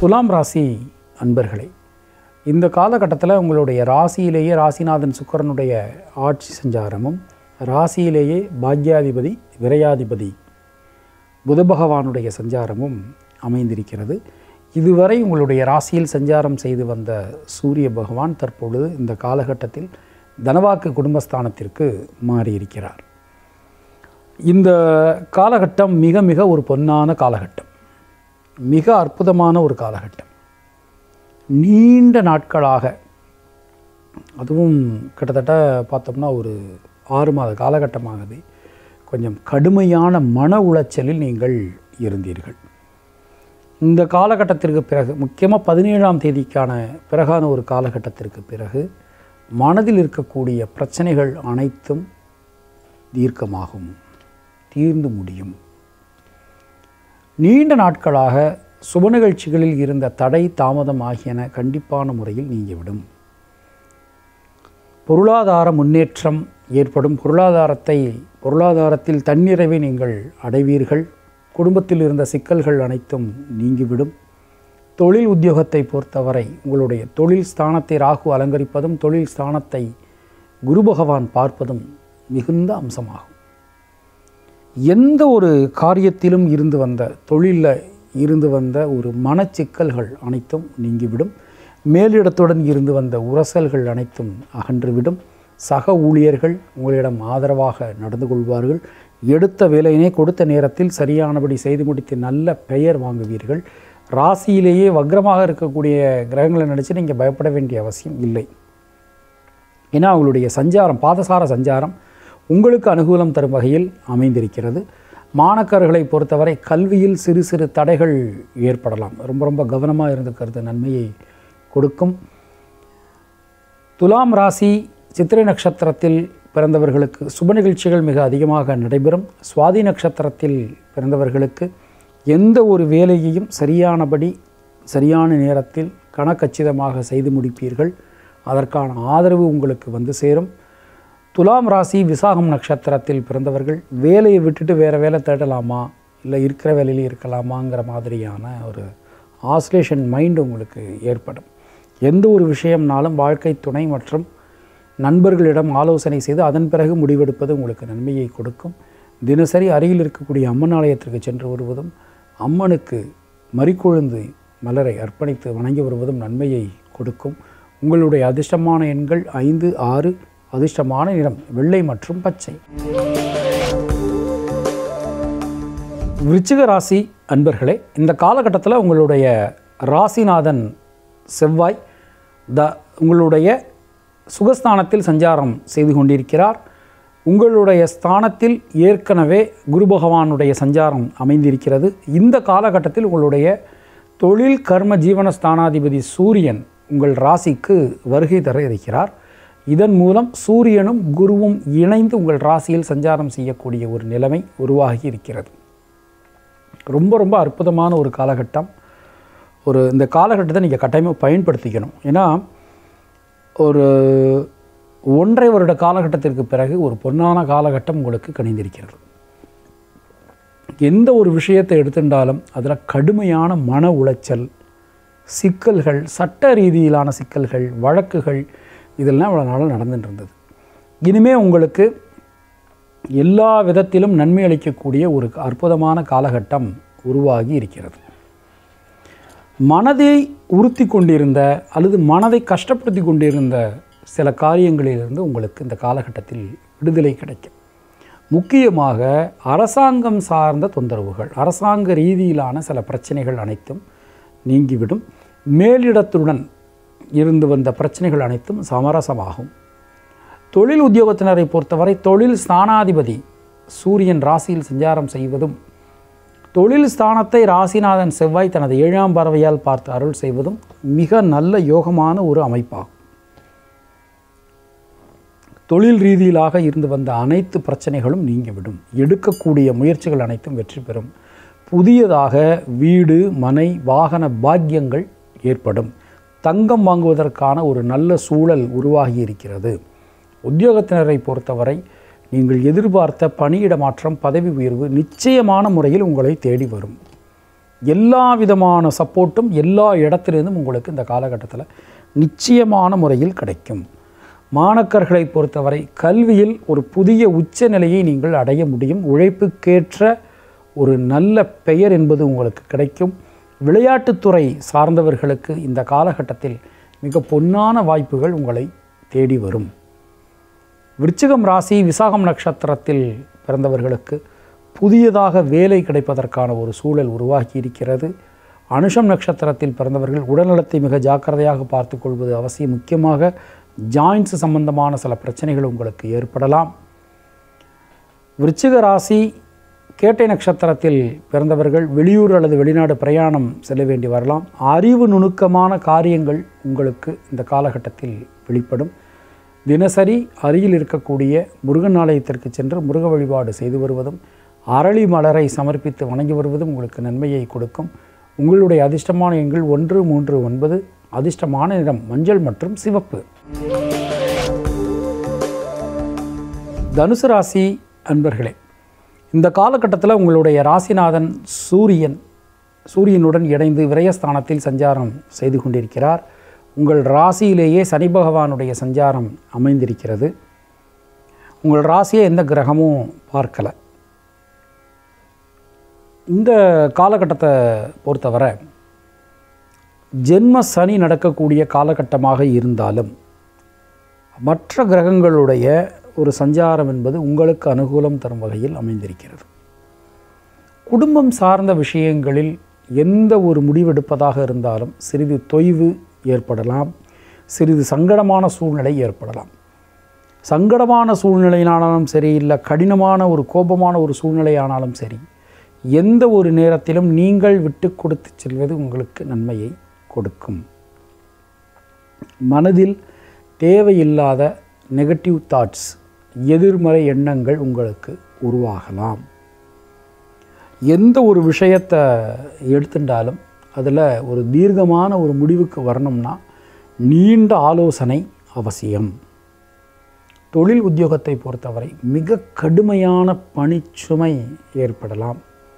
துலாம் ராசி அன்பர்களே இந்த காலகட்டத்தில் உங்களுடைய ராசியிலேயே ராசிநாதன் சுக்கிரனுடைய ஆட்சி சஞ்சாரமும் ராசியிலேயே பாக்யாதிபதி விரையாதிபதி புத பகவானுடைய சஞ்சாரமும் அமைந்திருக்கிறது இதுவரை உங்களுடைய ராசியில் சஞ்சாரம் செய்து வந்த சூரிய பகவான் தற்பொழுது இந்த காலகட்டத்தில் தனவாக்கு குடும்பஸ்தானத்திற்கு மாறியிருக்கிறார் இந்த காலகட்டம் மிக மிக ஒரு பொன்னான காலகட்டம் மிக அற்புதமான ஒரு காலகட்டம் நீண்ட நாட்களாக அதுவும் கிட்டத்தட்ட பார்த்தோம்னா ஒரு ஆறு மாத காலகட்டமாகுது கொஞ்சம் கடுமையான மன உளைச்சலில் நீங்கள் இருந்தீர்கள் இந்த காலகட்டத்திற்கு பிறகு முக்கியமாக பதினேழாம் தேதிக்கான பிறகான ஒரு காலகட்டத்திற்கு பிறகு மனதில் இருக்கக்கூடிய பிரச்சனைகள் அனைத்தும் தீர்க்கமாகும் தீர்ந்து முடியும் நீண்ட நாட்களாக சுப நிகழ்ச்சிகளில் இருந்த தடை தாமதம் ஆகியன கண்டிப்பான முறையில் நீங்கிவிடும் பொருளாதார முன்னேற்றம் ஏற்படும் பொருளாதாரத்தை பொருளாதாரத்தில் தன்னிறைவை நீங்கள் அடைவீர்கள் குடும்பத்தில் இருந்த சிக்கல்கள் அனைத்தும் நீங்கிவிடும் தொழில் உத்தியோகத்தை பொறுத்தவரை உங்களுடைய தொழில் ஸ்தானத்தை ராகு அலங்கரிப்பதும் தொழில் ஸ்தானத்தை குரு பகவான் பார்ப்பதும் மிகுந்த அம்சமாகும் எந்த ஒரு காரியத்திலும் இருந்து வந்த தொழிலில் இருந்து வந்த ஒரு மனச்சிக்கல்கள் அனைத்தும் நீங்கிவிடும் மேலிடத்துடன் இருந்து வந்த உரசல்கள் அனைத்தும் அகன்றுவிடும் சக ஊழியர்கள் உங்களிடம் ஆதரவாக நடந்து கொள்வார்கள் எடுத்த வேலையினை கொடுத்த நேரத்தில் சரியானபடி செய்து முடித்து நல்ல பெயர் வாங்குவீர்கள் ராசியிலேயே வக்ரமாக இருக்கக்கூடிய கிரகங்களை நினச்சி நீங்கள் பயப்பட வேண்டிய அவசியம் இல்லை ஏன்னா அவங்களுடைய சஞ்சாரம் பாதசார சஞ்சாரம் உங்களுக்கு அனுகூலம் தரும் வகையில் அமைந்திருக்கிறது மாணக்கர்களை பொறுத்தவரை கல்வியில் சிறு சிறு தடைகள் ஏற்படலாம் ரொம்ப ரொம்ப கவனமாக இருந்துக்கிறது நன்மையை கொடுக்கும் துலாம் ராசி சித்திரை நட்சத்திரத்தில் பிறந்தவர்களுக்கு சுப நிகழ்ச்சிகள் மிக அதிகமாக நடைபெறும் சுவாதி நட்சத்திரத்தில் பிறந்தவர்களுக்கு எந்த ஒரு வேலையையும் சரியானபடி சரியான நேரத்தில் கணக்கச்சிதமாக செய்து முடிப்பீர்கள் அதற்கான ஆதரவு உங்களுக்கு வந்து சேரும் துலாம் ராசி விசாகம் நட்சத்திரத்தில் பிறந்தவர்கள் வேலையை விட்டுட்டு வேறு வேலை தேடலாமா இல்லை இருக்கிற வேலையிலே இருக்கலாமாங்கிற மாதிரியான ஒரு ஆஸ்லேஷன் மைண்ட் உங்களுக்கு ஏற்படும் எந்த ஒரு விஷயம்னாலும் வாழ்க்கை துணை மற்றும் நண்பர்களிடம் ஆலோசனை செய்து அதன் பிறகு முடிவெடுப்பது உங்களுக்கு நன்மையை கொடுக்கும் தினசரி அருகில் இருக்கக்கூடிய அம்மன் ஆலயத்திற்கு சென்று வருவதும் அம்மனுக்கு மறிக்கொழுந்து மலரை அர்ப்பணித்து வணங்கி வருவதும் நன்மையை கொடுக்கும் உங்களுடைய அதிர்ஷ்டமான எண்கள் ஐந்து ஆறு அதிர்ஷ்டமான நிறம் வெள்ளை மற்றும் பச்சை விருச்சிக ராசி அன்பர்களே இந்த காலகட்டத்தில் உங்களுடைய ராசிநாதன் செவ்வாய் த உங்களுடைய சுகஸ்தானத்தில் சஞ்சாரம் செய்து கொண்டிருக்கிறார் உங்களுடைய ஸ்தானத்தில் ஏற்கனவே குரு பகவானுடைய சஞ்சாரம் அமைந்திருக்கிறது இந்த காலகட்டத்தில் உங்களுடைய தொழில் கர்ம ஜீவன ஸ்தானாதிபதி சூரியன் உங்கள் ராசிக்கு வருகை தர இருக்கிறார் இதன் மூலம் சூரியனும் குருவும் இணைந்து உங்கள் ராசியில் சஞ்சாரம் செய்யக்கூடிய ஒரு நிலைமை உருவாகி இருக்கிறது ரொம்ப ரொம்ப அற்புதமான ஒரு காலகட்டம் ஒரு இந்த காலகட்டத்தை நீங்கள் கட்டாயமாக பயன்படுத்திக்கணும் ஏன்னா ஒரு ஒன்றை வருட காலகட்டத்திற்கு பிறகு ஒரு பொன்னான காலகட்டம் உங்களுக்கு கணிந்திருக்கிறது எந்த ஒரு விஷயத்தை எடுத்துட்டாலும் அதில் கடுமையான மன உளைச்சல் சிக்கல்கள் சட்ட ரீதியிலான சிக்கல்கள் வழக்குகள் இதெல்லாம் இவ்வளோ நாளாக நடந்துட்டு இருந்தது இனிமே உங்களுக்கு எல்லா விதத்திலும் நன்மை அளிக்கக்கூடிய ஒரு அற்புதமான காலகட்டம் உருவாகி இருக்கிறது மனதை உறுத்தி கொண்டிருந்த அல்லது மனதை கஷ்டப்படுத்தி கொண்டிருந்த சில காரியங்களிலிருந்து உங்களுக்கு இந்த காலகட்டத்தில் விடுதலை கிடைக்கும் முக்கியமாக அரசாங்கம் சார்ந்த தொந்தரவுகள் அரசாங்க ரீதியிலான சில பிரச்சனைகள் அனைத்தும் நீங்கிவிடும் மேலிடத்துடன் இருந்து வந்த பிரச்சனைகள் அனைத்தும் சமரசமாகும் தொழில் உத்தியோகத்தினரை பொறுத்தவரை தொழில் ஸ்தானாதிபதி சூரியன் ராசியில் சஞ்சாரம் செய்வதும் தொழில் ஸ்தானத்தை ராசிநாதன் செவ்வாய் தனது ஏழாம் பறவையால் பார்த்து அருள் செய்வதும் மிக நல்ல யோகமான ஒரு அமைப்பாகும் தொழில் ரீதியிலாக இருந்து வந்த அனைத்து பிரச்சனைகளும் நீங்கிவிடும் எடுக்கக்கூடிய முயற்சிகள் அனைத்தும் வெற்றி பெறும் புதியதாக வீடு மனை வாகன பாக்கியங்கள் ஏற்படும் தங்கம் வாங்குவதற்கான ஒரு நல்ல சூழல் உருவாகி இருக்கிறது உத்தியோகத்தினரை பொறுத்தவரை நீங்கள் எதிர்பார்த்த பணியிட மாற்றம் பதவி உயர்வு நிச்சயமான முறையில் உங்களை தேடி வரும் எல்லா விதமான சப்போர்ட்டும் எல்லா இடத்திலிருந்தும் உங்களுக்கு இந்த காலகட்டத்தில் நிச்சயமான முறையில் கிடைக்கும் மாணக்கர்களை பொறுத்தவரை கல்வியில் ஒரு புதிய உச்ச நிலையை நீங்கள் அடைய முடியும் உழைப்புக்கேற்ற ஒரு நல்ல பெயர் என்பது உங்களுக்கு கிடைக்கும் விளையாட்டுத்துறை சார்ந்தவர்களுக்கு இந்த காலகட்டத்தில் மிக பொன்னான வாய்ப்புகள் உங்களை தேடி வரும் விருச்சிகம் ராசி விசாகம் நட்சத்திரத்தில் பிறந்தவர்களுக்கு புதியதாக வேலை கிடைப்பதற்கான ஒரு சூழல் உருவாகி இருக்கிறது அனுஷம் நட்சத்திரத்தில் பிறந்தவர்கள் உடல்நலத்தை மிக ஜாக்கிரதையாக பார்த்து கொள்வது அவசியம் முக்கியமாக ஜாயின்ஸ் சம்பந்தமான சில பிரச்சனைகள் உங்களுக்கு ஏற்படலாம் விருச்சிக ராசி கேட்டை நட்சத்திரத்தில் பிறந்தவர்கள் வெளியூர் அல்லது வெளிநாடு பிரயாணம் செல்ல வேண்டி வரலாம் அறிவு நுணுக்கமான காரியங்கள் உங்களுக்கு இந்த காலகட்டத்தில் வெளிப்படும் தினசரி அருகில் இருக்கக்கூடிய முருகன் ஆலயத்திற்கு சென்று முருக வழிபாடு செய்து வருவதும் அரளி மலரை சமர்ப்பித்து வணங்கி வருவதும் உங்களுக்கு நன்மையை கொடுக்கும் உங்களுடைய அதிர்ஷ்டமான எண்கள் ஒன்று மூன்று ஒன்பது அதிர்ஷ்டமான நிறம் மஞ்சள் மற்றும் சிவப்பு தனுசு ராசி அன்பர்களே இந்த காலகட்டத்தில் உங்களுடைய ராசிநாதன் சூரியன் சூரியனுடன் இணைந்து விரயஸ்தானத்தில் சஞ்சாரம் செய்து கொண்டிருக்கிறார் உங்கள் ராசியிலேயே சனி பகவானுடைய சஞ்சாரம் அமைந்திருக்கிறது உங்கள் ராசியை எந்த கிரகமும் பார்க்கலை இந்த காலகட்டத்தை பொறுத்தவரை ஜென்ம சனி நடக்கக்கூடிய காலகட்டமாக இருந்தாலும் மற்ற கிரகங்களுடைய ஒரு சஞ்சாரம் என்பது உங்களுக்கு அனுகூலம் தரும் வகையில் அமைந்திருக்கிறது குடும்பம் சார்ந்த விஷயங்களில் எந்த ஒரு முடிவெடுப்பதாக இருந்தாலும் சிறிது தொய்வு ஏற்படலாம் சிறிது சங்கடமான சூழ்நிலை ஏற்படலாம் சங்கடமான சூழ்நிலையானாலும் சரி இல்லை கடினமான ஒரு கோபமான ஒரு சூழ்நிலையானாலும் சரி எந்த ஒரு நேரத்திலும் நீங்கள் விட்டு கொடுத்து செல்வது உங்களுக்கு நன்மையை கொடுக்கும் மனதில் தேவையில்லாத நெகட்டிவ் தாட்ஸ் எதிர்மறை எண்ணங்கள் உங்களுக்கு உருவாகலாம் எந்த ஒரு விஷயத்தை எடுத்துட்டாலும் அதில் ஒரு தீர்க்கமான ஒரு முடிவுக்கு வரணும்னா நீண்ட ஆலோசனை அவசியம் தொழில் உத்தியோகத்தை பொறுத்தவரை மிக கடுமையான பணிச்சுமை ஏற்படலாம்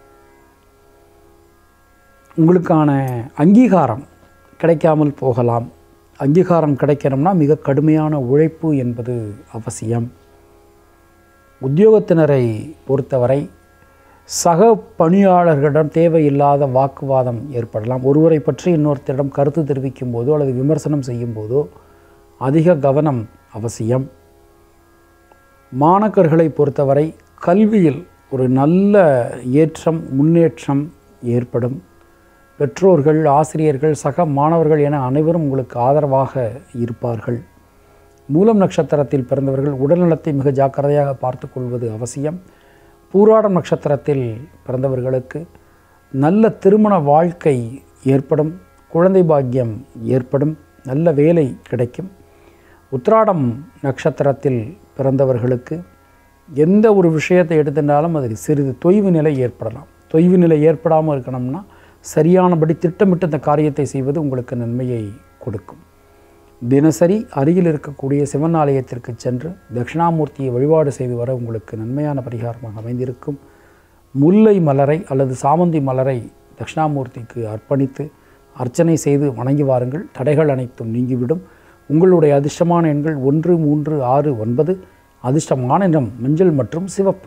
உங்களுக்கான அங்கீகாரம் கிடைக்காமல் போகலாம் அங்கீகாரம் கிடைக்கணும்னா மிக கடுமையான உழைப்பு என்பது அவசியம் உத்தியோகத்தினரை பொறுத்தவரை சக பணியாளர்களிடம் தேவையில்லாத வாக்குவாதம் ஏற்படலாம் ஒருவரை பற்றி இன்னொருத்தரிடம் கருத்து தெரிவிக்கும் போதோ அல்லது விமர்சனம் செய்யும் போதோ அதிக கவனம் அவசியம் மாணக்கர்களை பொறுத்தவரை கல்வியில் ஒரு நல்ல ஏற்றம் முன்னேற்றம் ஏற்படும் பெற்றோர்கள் ஆசிரியர்கள் சக மாணவர்கள் என அனைவரும் உங்களுக்கு ஆதரவாக இருப்பார்கள் மூலம் நட்சத்திரத்தில் பிறந்தவர்கள் உடல்நலத்தை மிக ஜாக்கிரதையாக பார்த்து கொள்வது அவசியம் பூராடம் நட்சத்திரத்தில் பிறந்தவர்களுக்கு நல்ல திருமண வாழ்க்கை ஏற்படும் குழந்தை பாக்கியம் ஏற்படும் நல்ல வேலை கிடைக்கும் உத்திராடம் நட்சத்திரத்தில் பிறந்தவர்களுக்கு எந்த ஒரு விஷயத்தை எடுத்துட்டாலும் அதில் சிறிது தொய்வு நிலை ஏற்படலாம் தொய்வு நிலை ஏற்படாமல் இருக்கணும்னா சரியானபடி திட்டமிட்டு இந்த காரியத்தை செய்வது உங்களுக்கு நன்மையை கொடுக்கும் தினசரி அருகில் இருக்கக்கூடிய சிவன் ஆலயத்திற்கு சென்று தட்சிணாமூர்த்தியை வழிபாடு செய்து வர உங்களுக்கு நன்மையான பரிகாரமாக அமைந்திருக்கும் முல்லை மலரை அல்லது சாமந்தி மலரை தட்சிணாமூர்த்திக்கு அர்ப்பணித்து அர்ச்சனை செய்து வணங்கி வாருங்கள் தடைகள் அனைத்தும் நீங்கிவிடும் உங்களுடைய அதிர்ஷ்டமான எண்கள் ஒன்று மூன்று ஆறு ஒன்பது அதிர்ஷ்டமான நிறம் மஞ்சள் மற்றும் சிவப்பு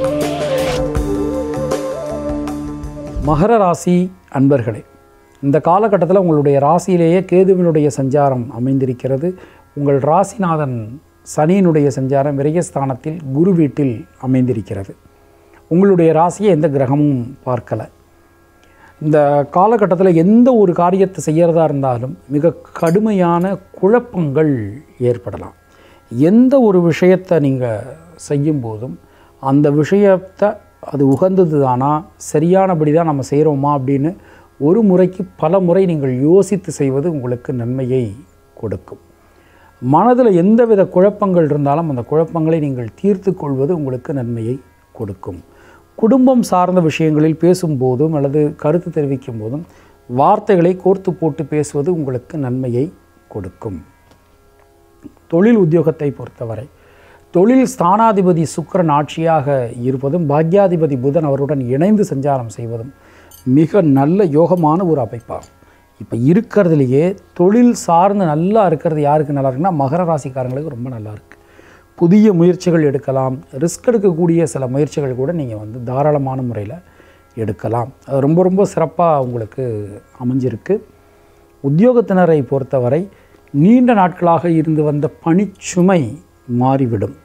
மகர ராசி அன்பர்களே இந்த காலகட்டத்தில் உங்களுடைய ராசியிலேயே கேதுவினுடைய சஞ்சாரம் அமைந்திருக்கிறது உங்கள் ராசிநாதன் சனியினுடைய சஞ்சாரம் விரயஸ்தானத்தில் குரு வீட்டில் அமைந்திருக்கிறது உங்களுடைய ராசியை எந்த கிரகமும் பார்க்கலை இந்த காலகட்டத்தில் எந்த ஒரு காரியத்தை செய்கிறதா இருந்தாலும் மிக கடுமையான குழப்பங்கள் ஏற்படலாம் எந்த ஒரு விஷயத்தை நீங்கள் செய்யும்போதும் அந்த விஷயத்தை அது உகந்தது தானா சரியானபடி தான் நம்ம செய்கிறோமா அப்படின்னு ஒரு முறைக்கு பல முறை நீங்கள் யோசித்து செய்வது உங்களுக்கு நன்மையை கொடுக்கும் மனதில் எந்தவித குழப்பங்கள் இருந்தாலும் அந்த குழப்பங்களை நீங்கள் தீர்த்து கொள்வது உங்களுக்கு நன்மையை கொடுக்கும் குடும்பம் சார்ந்த விஷயங்களில் பேசும்போதும் அல்லது கருத்து தெரிவிக்கும் போதும் வார்த்தைகளை கோர்த்து போட்டு பேசுவது உங்களுக்கு நன்மையை கொடுக்கும் தொழில் உத்தியோகத்தை பொறுத்தவரை தொழில் ஸ்தானாதிபதி சுக்கிரன் ஆட்சியாக இருப்பதும் பாக்யாதிபதி புதன் அவருடன் இணைந்து சஞ்சாரம் செய்வதும் மிக நல்ல யோகமான ஒரு அமைப்பாகும் இப்போ இருக்கிறதுலையே தொழில் சார்ந்து நல்லா இருக்கிறது யாருக்கு நல்லா இருக்குன்னா மகர ராசிக்காரங்களுக்கு ரொம்ப நல்லா இருக்குது புதிய முயற்சிகள் எடுக்கலாம் ரிஸ்க் எடுக்கக்கூடிய சில முயற்சிகள் கூட நீங்கள் வந்து தாராளமான முறையில் எடுக்கலாம் அது ரொம்ப ரொம்ப சிறப்பாக உங்களுக்கு அமைஞ்சிருக்கு உத்தியோகத்தினரை பொறுத்தவரை நீண்ட நாட்களாக இருந்து வந்த பணிச்சுமை மாறிவிடும்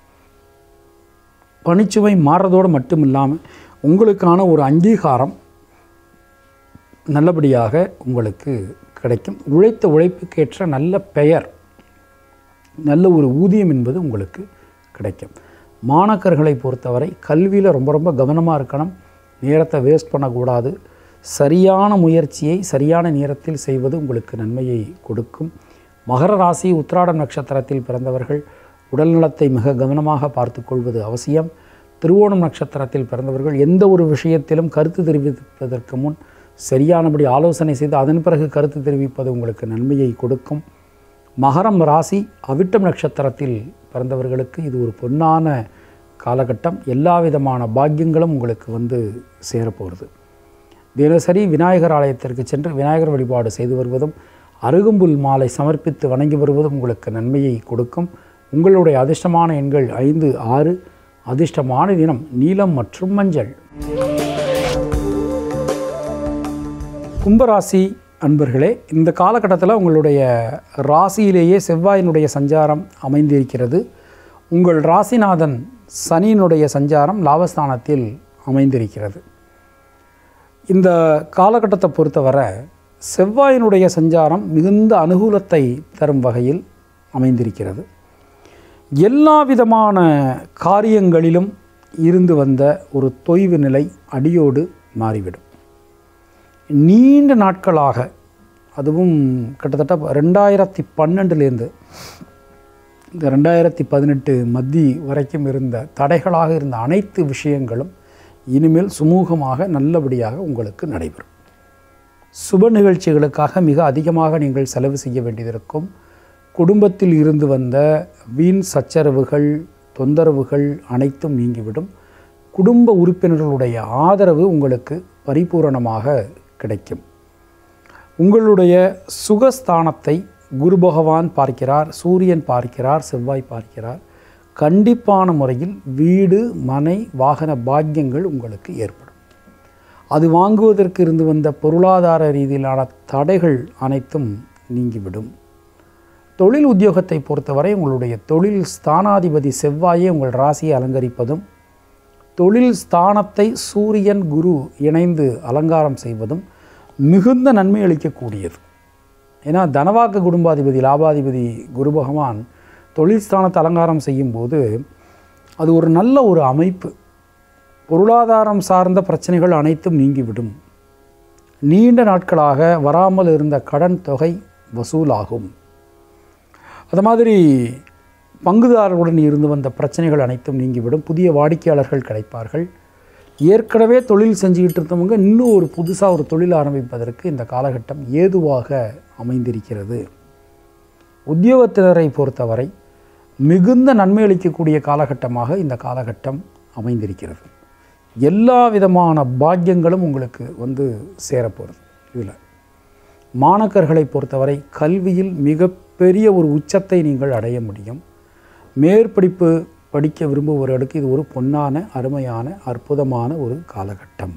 பணிச்சுமை மாறுறதோடு மட்டும் இல்லாமல் உங்களுக்கான ஒரு அங்கீகாரம் நல்லபடியாக உங்களுக்கு கிடைக்கும் உழைத்த உழைப்புக்கேற்ற நல்ல பெயர் நல்ல ஒரு ஊதியம் என்பது உங்களுக்கு கிடைக்கும் மாணக்கர்களை பொறுத்தவரை கல்வியில் ரொம்ப ரொம்ப கவனமாக இருக்கணும் நேரத்தை வேஸ்ட் பண்ணக்கூடாது சரியான முயற்சியை சரியான நேரத்தில் செய்வது உங்களுக்கு நன்மையை கொடுக்கும் மகர ராசி உத்திராடம் நட்சத்திரத்தில் பிறந்தவர்கள் உடல்நலத்தை மிக கவனமாக பார்த்துக்கொள்வது அவசியம் திருவோணம் நட்சத்திரத்தில் பிறந்தவர்கள் எந்த ஒரு விஷயத்திலும் கருத்து தெரிவிப்பதற்கு முன் சரியானபடி ஆலோசனை செய்து அதன் பிறகு கருத்து தெரிவிப்பது உங்களுக்கு நன்மையை கொடுக்கும் மகரம் ராசி அவிட்டம் நட்சத்திரத்தில் பிறந்தவர்களுக்கு இது ஒரு பொன்னான காலகட்டம் எல்லா விதமான பாக்கியங்களும் உங்களுக்கு வந்து சேரப்போகிறது தினசரி விநாயகர் ஆலயத்திற்கு சென்று விநாயகர் வழிபாடு செய்து வருவதும் அருகம்புல் மாலை சமர்ப்பித்து வணங்கி வருவதும் உங்களுக்கு நன்மையை கொடுக்கும் உங்களுடைய அதிர்ஷ்டமான எண்கள் ஐந்து ஆறு அதிர்ஷ்டமான தினம் நீலம் மற்றும் மஞ்சள் கும்பராசி அன்பர்களே இந்த காலகட்டத்தில் உங்களுடைய ராசியிலேயே செவ்வாயினுடைய சஞ்சாரம் அமைந்திருக்கிறது உங்கள் ராசிநாதன் சனியினுடைய சஞ்சாரம் லாபஸ்தானத்தில் அமைந்திருக்கிறது இந்த காலகட்டத்தை பொறுத்தவரை செவ்வாயினுடைய சஞ்சாரம் மிகுந்த அனுகூலத்தை தரும் வகையில் அமைந்திருக்கிறது எல்லா விதமான காரியங்களிலும் இருந்து வந்த ஒரு தொய்வு நிலை அடியோடு மாறிவிடும் நீண்ட நாட்களாக அதுவும் கிட்டத்தட்ட ரெண்டாயிரத்தி பன்னெண்டுலேருந்து இந்த ரெண்டாயிரத்தி பதினெட்டு மத்தி வரைக்கும் இருந்த தடைகளாக இருந்த அனைத்து விஷயங்களும் இனிமேல் சுமூகமாக நல்லபடியாக உங்களுக்கு நடைபெறும் சுப நிகழ்ச்சிகளுக்காக மிக அதிகமாக நீங்கள் செலவு செய்ய வேண்டியதிருக்கும் குடும்பத்தில் இருந்து வந்த வீண் சச்சரவுகள் தொந்தரவுகள் அனைத்தும் நீங்கிவிடும் குடும்ப உறுப்பினர்களுடைய ஆதரவு உங்களுக்கு பரிபூரணமாக கிடைக்கும் உங்களுடைய சுகஸ்தானத்தை குரு பகவான் பார்க்கிறார் சூரியன் பார்க்கிறார் செவ்வாய் பார்க்கிறார் கண்டிப்பான முறையில் வீடு மனை வாகன பாக்கியங்கள் உங்களுக்கு ஏற்படும் அது வாங்குவதற்கு இருந்து வந்த பொருளாதார ரீதியிலான தடைகள் அனைத்தும் நீங்கிவிடும் தொழில் உத்தியோகத்தை பொறுத்தவரை உங்களுடைய தொழில் ஸ்தானாதிபதி செவ்வாயே உங்கள் ராசியை அலங்கரிப்பதும் தொழில் ஸ்தானத்தை சூரியன் குரு இணைந்து அலங்காரம் செய்வதும் மிகுந்த நன்மை அளிக்கக்கூடியது ஏன்னா தனவாக்கு குடும்பாதிபதி லாபாதிபதி குரு பகவான் தொழில் ஸ்தானத்தை அலங்காரம் செய்யும்போது அது ஒரு நல்ல ஒரு அமைப்பு பொருளாதாரம் சார்ந்த பிரச்சனைகள் அனைத்தும் நீங்கிவிடும் நீண்ட நாட்களாக வராமல் இருந்த கடன் தொகை வசூலாகும் அது மாதிரி பங்குதாரர்களுடன் இருந்து வந்த பிரச்சனைகள் அனைத்தும் நீங்கிவிடும் புதிய வாடிக்கையாளர்கள் கிடைப்பார்கள் ஏற்கனவே தொழில் செஞ்சுக்கிட்டு இருந்தவங்க இன்னும் ஒரு புதுசாக ஒரு தொழில் ஆரம்பிப்பதற்கு இந்த காலகட்டம் ஏதுவாக அமைந்திருக்கிறது உத்தியோகத்தினரை பொறுத்தவரை மிகுந்த நன்மை அளிக்கக்கூடிய காலகட்டமாக இந்த காலகட்டம் அமைந்திருக்கிறது எல்லா விதமான பாக்கியங்களும் உங்களுக்கு வந்து சேரப்போகிறது இதில் மாணக்கர்களை பொறுத்தவரை கல்வியில் மிகப்பெரிய ஒரு உச்சத்தை நீங்கள் அடைய முடியும் மேற்படிப்பு படிக்க விரும்புபவர்களுக்கு இது ஒரு பொன்னான அருமையான அற்புதமான ஒரு காலகட்டம்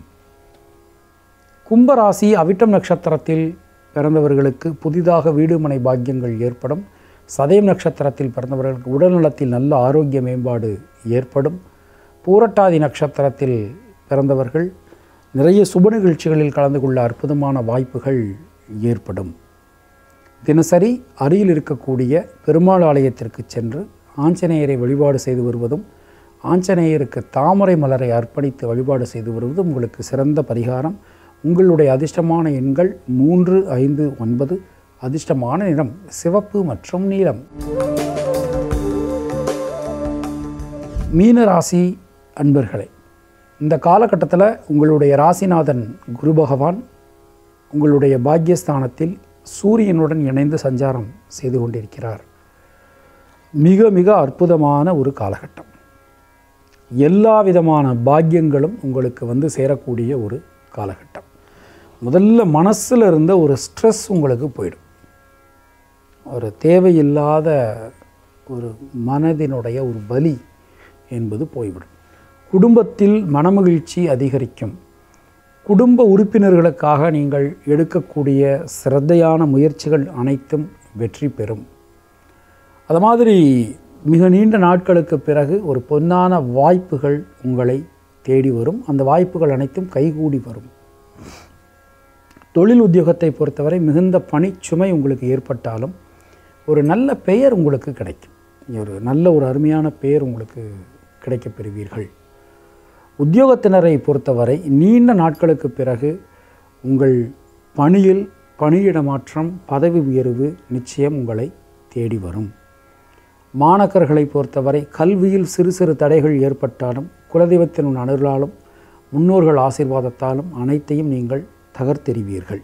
கும்பராசி அவிட்டம் நட்சத்திரத்தில் பிறந்தவர்களுக்கு புதிதாக வீடு மனை பாக்கியங்கள் ஏற்படும் சதயம் நட்சத்திரத்தில் பிறந்தவர்களுக்கு உடல்நலத்தில் நல்ல ஆரோக்கிய மேம்பாடு ஏற்படும் பூரட்டாதி நட்சத்திரத்தில் பிறந்தவர்கள் நிறைய சுப நிகழ்ச்சிகளில் கலந்து கொள்ள அற்புதமான வாய்ப்புகள் ஏற்படும் தினசரி அருகில் இருக்கக்கூடிய பெருமாள் ஆலயத்திற்கு சென்று ஆஞ்சநேயரை வழிபாடு செய்து வருவதும் ஆஞ்சநேயருக்கு தாமரை மலரை அர்ப்பணித்து வழிபாடு செய்து வருவதும் உங்களுக்கு சிறந்த பரிகாரம் உங்களுடைய அதிர்ஷ்டமான எண்கள் மூன்று ஐந்து ஒன்பது அதிர்ஷ்டமான நிறம் சிவப்பு மற்றும் நீலம் மீன ராசி அன்பர்களே இந்த காலகட்டத்தில் உங்களுடைய ராசிநாதன் குரு பகவான் உங்களுடைய பாக்கியஸ்தானத்தில் சூரியனுடன் இணைந்து சஞ்சாரம் செய்து கொண்டிருக்கிறார் மிக மிக அற்புதமான ஒரு காலகட்டம் எல்லா விதமான பாக்கியங்களும் உங்களுக்கு வந்து சேரக்கூடிய ஒரு காலகட்டம் முதல்ல மனசில் இருந்த ஒரு ஸ்ட்ரெஸ் உங்களுக்கு போயிடும் ஒரு தேவையில்லாத ஒரு மனதினுடைய ஒரு வலி என்பது போய்விடும் குடும்பத்தில் மனமகிழ்ச்சி அதிகரிக்கும் குடும்ப உறுப்பினர்களுக்காக நீங்கள் எடுக்கக்கூடிய சிரத்தையான முயற்சிகள் அனைத்தும் வெற்றி பெறும் அது மாதிரி மிக நீண்ட நாட்களுக்கு பிறகு ஒரு பொன்னான வாய்ப்புகள் உங்களை தேடி வரும் அந்த வாய்ப்புகள் அனைத்தும் கைகூடி வரும் தொழில் உத்தியோகத்தை பொறுத்தவரை மிகுந்த பணிச்சுமை உங்களுக்கு ஏற்பட்டாலும் ஒரு நல்ல பெயர் உங்களுக்கு கிடைக்கும் ஒரு நல்ல ஒரு அருமையான பெயர் உங்களுக்கு கிடைக்கப் பெறுவீர்கள் உத்தியோகத்தினரை பொறுத்தவரை நீண்ட நாட்களுக்கு பிறகு உங்கள் பணியில் பணியிட மாற்றம் பதவி உயர்வு நிச்சயம் உங்களை தேடி வரும் மாணக்கர்களை பொறுத்தவரை கல்வியில் சிறு சிறு தடைகள் ஏற்பட்டாலும் குலதெய்வத்தின் அருளாலும் முன்னோர்கள் ஆசீர்வாதத்தாலும் அனைத்தையும் நீங்கள் தகர்த்தெறிவீர்கள்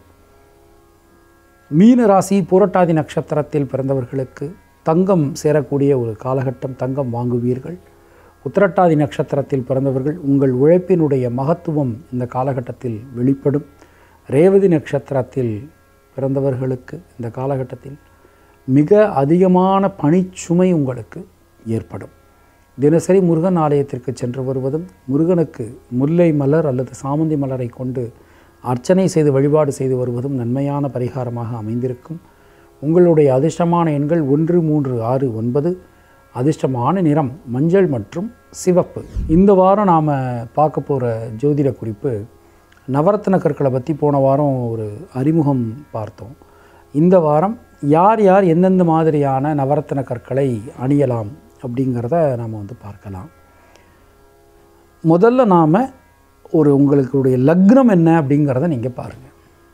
மீன ராசி புரட்டாதி நட்சத்திரத்தில் பிறந்தவர்களுக்கு தங்கம் சேரக்கூடிய ஒரு காலகட்டம் தங்கம் வாங்குவீர்கள் உத்திரட்டாதி நட்சத்திரத்தில் பிறந்தவர்கள் உங்கள் உழைப்பினுடைய மகத்துவம் இந்த காலகட்டத்தில் வெளிப்படும் ரேவதி நட்சத்திரத்தில் பிறந்தவர்களுக்கு இந்த காலகட்டத்தில் மிக அதிகமான பணிச்சுமை உங்களுக்கு ஏற்படும் தினசரி முருகன் ஆலயத்திற்கு சென்று வருவதும் முருகனுக்கு முல்லை மலர் அல்லது சாமந்தி மலரை கொண்டு அர்ச்சனை செய்து வழிபாடு செய்து வருவதும் நன்மையான பரிகாரமாக அமைந்திருக்கும் உங்களுடைய அதிர்ஷ்டமான எண்கள் ஒன்று மூன்று ஆறு ஒன்பது அதிர்ஷ்டமான நிறம் மஞ்சள் மற்றும் சிவப்பு இந்த வாரம் நாம் பார்க்க போகிற ஜோதிட குறிப்பு நவரத்ன கற்களை பற்றி போன வாரம் ஒரு அறிமுகம் பார்த்தோம் இந்த வாரம் யார் யார் எந்தெந்த மாதிரியான நவரத்ன கற்களை அணியலாம் அப்படிங்கிறத நாம் வந்து பார்க்கலாம் முதல்ல நாம் ஒரு உங்களுடைய லக்னம் என்ன அப்படிங்கிறத நீங்கள் பாருங்கள்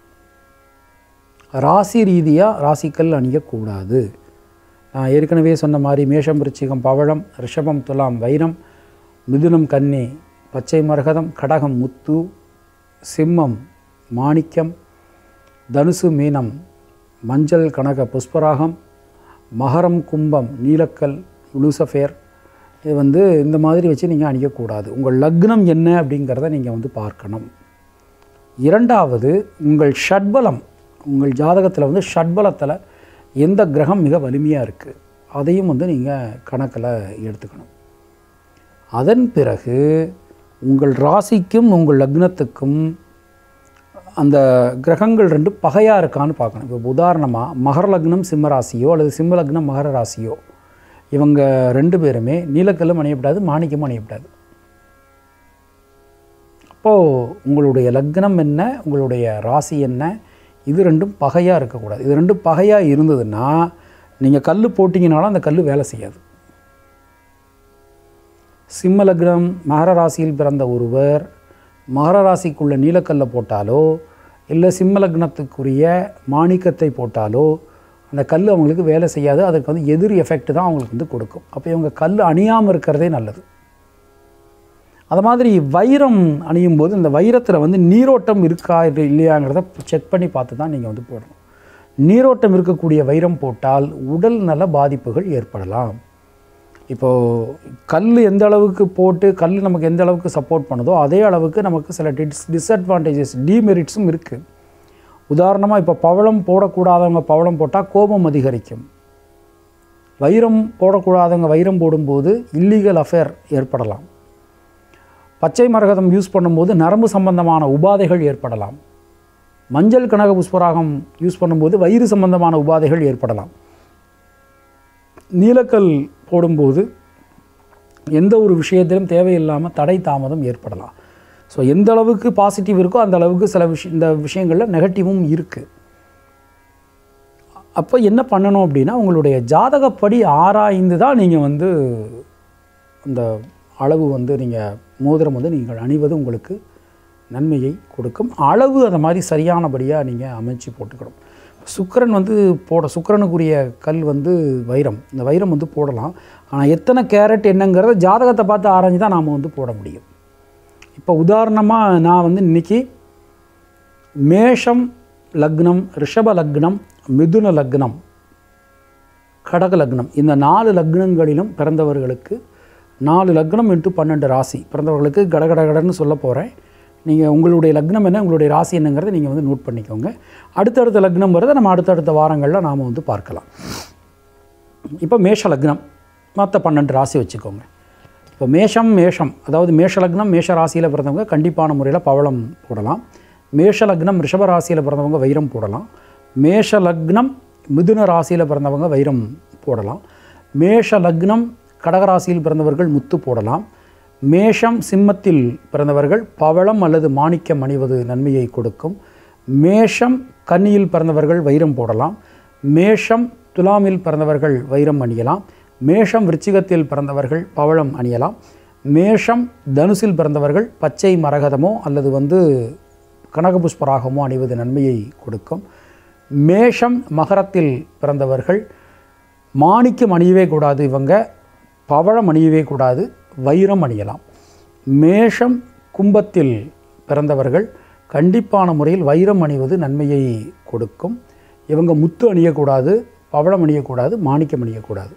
ராசி ரீதியாக ராசிக்கல் அணியக்கூடாது நான் ஏற்கனவே சொன்ன மாதிரி மேஷம் விருச்சிகம் பவழம் ரிஷபம் துலாம் வைரம் மிதுனம் கன்னி பச்சை மரகதம் கடகம் முத்து சிம்மம் மாணிக்கம் தனுசு மீனம் மஞ்சள் கனக புஷ்பராகம் மகரம் கும்பம் நீலக்கல் லூசஃபேர் இது வந்து இந்த மாதிரி வச்சு நீங்கள் அணியக்கூடாது உங்கள் லக்னம் என்ன அப்படிங்கிறத நீங்கள் வந்து பார்க்கணும் இரண்டாவது உங்கள் ஷட்பலம் உங்கள் ஜாதகத்தில் வந்து ஷட்பலத்தில் எந்த கிரகம் மிக வலிமையாக இருக்குது அதையும் வந்து நீங்கள் கணக்கில் எடுத்துக்கணும் அதன் பிறகு உங்கள் ராசிக்கும் உங்கள் லக்னத்துக்கும் அந்த கிரகங்கள் ரெண்டு பகையாக இருக்கான்னு பார்க்கணும் இப்போ உதாரணமாக மகர லக்னம் சிம்ம ராசியோ அல்லது சிம்ம லக்னம் மகர ராசியோ இவங்க ரெண்டு பேருமே நீலக்கல்லும் அணியப்படாது மாணிக்கமும் அணியப்படாது அப்போது உங்களுடைய லக்னம் என்ன உங்களுடைய ராசி என்ன இது ரெண்டும் பகையாக இருக்கக்கூடாது இது ரெண்டும் பகையாக இருந்ததுன்னா நீங்கள் கல் போட்டிங்கனாலும் அந்த கல் வேலை செய்யாது சிம்ம லக்னம் மகர ராசியில் பிறந்த ஒருவர் மகர ராசிக்குள்ள நீலக்கல்லை போட்டாலோ இல்லை சிம்ம லக்னத்துக்குரிய மாணிக்கத்தை போட்டாலோ அந்த கல் அவங்களுக்கு வேலை செய்யாது அதுக்கு வந்து எதிர் எஃபெக்ட் தான் அவங்களுக்கு வந்து கொடுக்கும் அப்போ இவங்க கல் அணியாமல் இருக்கிறதே நல்லது அது மாதிரி வைரம் அணியும் போது இந்த வைரத்தில் வந்து நீரோட்டம் இருக்கா இது இல்லையாங்கிறத செக் பண்ணி பார்த்து தான் நீங்கள் வந்து போடணும் நீரோட்டம் இருக்கக்கூடிய வைரம் போட்டால் உடல் நல பாதிப்புகள் ஏற்படலாம் இப்போது கல் எந்த அளவுக்கு போட்டு கல் நமக்கு எந்த அளவுக்கு சப்போர்ட் பண்ணுதோ அதே அளவுக்கு நமக்கு சில டிஸ் டிஸ்அட்வான்டேஜஸ் டிமெரிட்ஸும் இருக்குது உதாரணமாக இப்போ பவளம் போடக்கூடாதவங்க பவளம் போட்டால் கோபம் அதிகரிக்கும் வைரம் போடக்கூடாதவங்க வைரம் போடும்போது இல்லீகல் அஃபேர் ஏற்படலாம் பச்சை மரகதம் யூஸ் பண்ணும்போது நரம்பு சம்பந்தமான உபாதைகள் ஏற்படலாம் மஞ்சள் கனக புஷ்பராகம் யூஸ் பண்ணும்போது வயிறு சம்பந்தமான உபாதைகள் ஏற்படலாம் நீலக்கல் போடும்போது எந்த ஒரு விஷயத்திலும் தேவையில்லாமல் தடை தாமதம் ஏற்படலாம் ஸோ எந்த அளவுக்கு பாசிட்டிவ் இருக்கோ அந்த அளவுக்கு சில விஷய இந்த விஷயங்களில் நெகட்டிவும் இருக்குது அப்போ என்ன பண்ணணும் அப்படின்னா உங்களுடைய ஜாதகப்படி ஆராய்ந்து தான் நீங்கள் வந்து அந்த அளவு வந்து நீங்கள் மோதிரம் வந்து நீங்கள் அணிவது உங்களுக்கு நன்மையை கொடுக்கும் அளவு அந்த மாதிரி சரியானபடியாக நீங்கள் அமைச்சு போட்டுக்கணும் சுக்கிரன் வந்து போட சுக்கிரனுக்குரிய கல் வந்து வைரம் இந்த வைரம் வந்து போடலாம் ஆனால் எத்தனை கேரட் என்னங்கிறத ஜாதகத்தை பார்த்து ஆராய்ஞ்சு தான் நாம் வந்து போட முடியும் இப்போ உதாரணமாக நான் வந்து இன்றைக்கி மேஷம் லக்னம் ரிஷப லக்னம் மிதுன லக்னம் கடக லக்னம் இந்த நாலு லக்னங்களிலும் பிறந்தவர்களுக்கு நாலு லக்னம் இன்ட்டு பன்னெண்டு ராசி பிறந்தவர்களுக்கு கடகடகடன்னு சொல்ல போகிறேன் நீங்கள் உங்களுடைய லக்னம் என்ன உங்களுடைய ராசி என்னங்கிறத நீங்கள் வந்து நோட் பண்ணிக்கோங்க அடுத்தடுத்த லக்னம் வரதை நம்ம அடுத்தடுத்த வாரங்களில் நாம் வந்து பார்க்கலாம் இப்போ மேஷ லக்னம் மற்ற பன்னெண்டு ராசி வச்சுக்கோங்க இப்போ மேஷம் மேஷம் அதாவது மேஷ லக்னம் மேஷ ராசியில் பிறந்தவங்க கண்டிப்பான முறையில் பவளம் போடலாம் மேஷ லக்னம் ரிஷப ராசியில் பிறந்தவங்க வைரம் போடலாம் மேஷ லக்னம் மிதுன ராசியில் பிறந்தவங்க வைரம் போடலாம் மேஷ லக்னம் கடகராசியில் பிறந்தவர்கள் முத்து போடலாம் மேஷம் சிம்மத்தில் பிறந்தவர்கள் பவளம் அல்லது மாணிக்கம் அணிவது நன்மையை கொடுக்கும் மேஷம் கன்னியில் பிறந்தவர்கள் வைரம் போடலாம் மேஷம் துலாமில் பிறந்தவர்கள் வைரம் அணியலாம் மேஷம் விருச்சிகத்தில் பிறந்தவர்கள் பவளம் அணியலாம் மேஷம் தனுசில் பிறந்தவர்கள் பச்சை மரகதமோ அல்லது வந்து கனகபுஷ்பராகமோ அணிவது நன்மையை கொடுக்கும் மேஷம் மகரத்தில் பிறந்தவர்கள் மாணிக்கம் அணியவே கூடாது இவங்க பவழம் அணியவே கூடாது வைரம் அணியலாம் மேஷம் கும்பத்தில் பிறந்தவர்கள் கண்டிப்பான முறையில் வைரம் அணிவது நன்மையை கொடுக்கும் இவங்க முத்து அணியக்கூடாது பவளம் அணியக்கூடாது மாணிக்கம் அணியக்கூடாது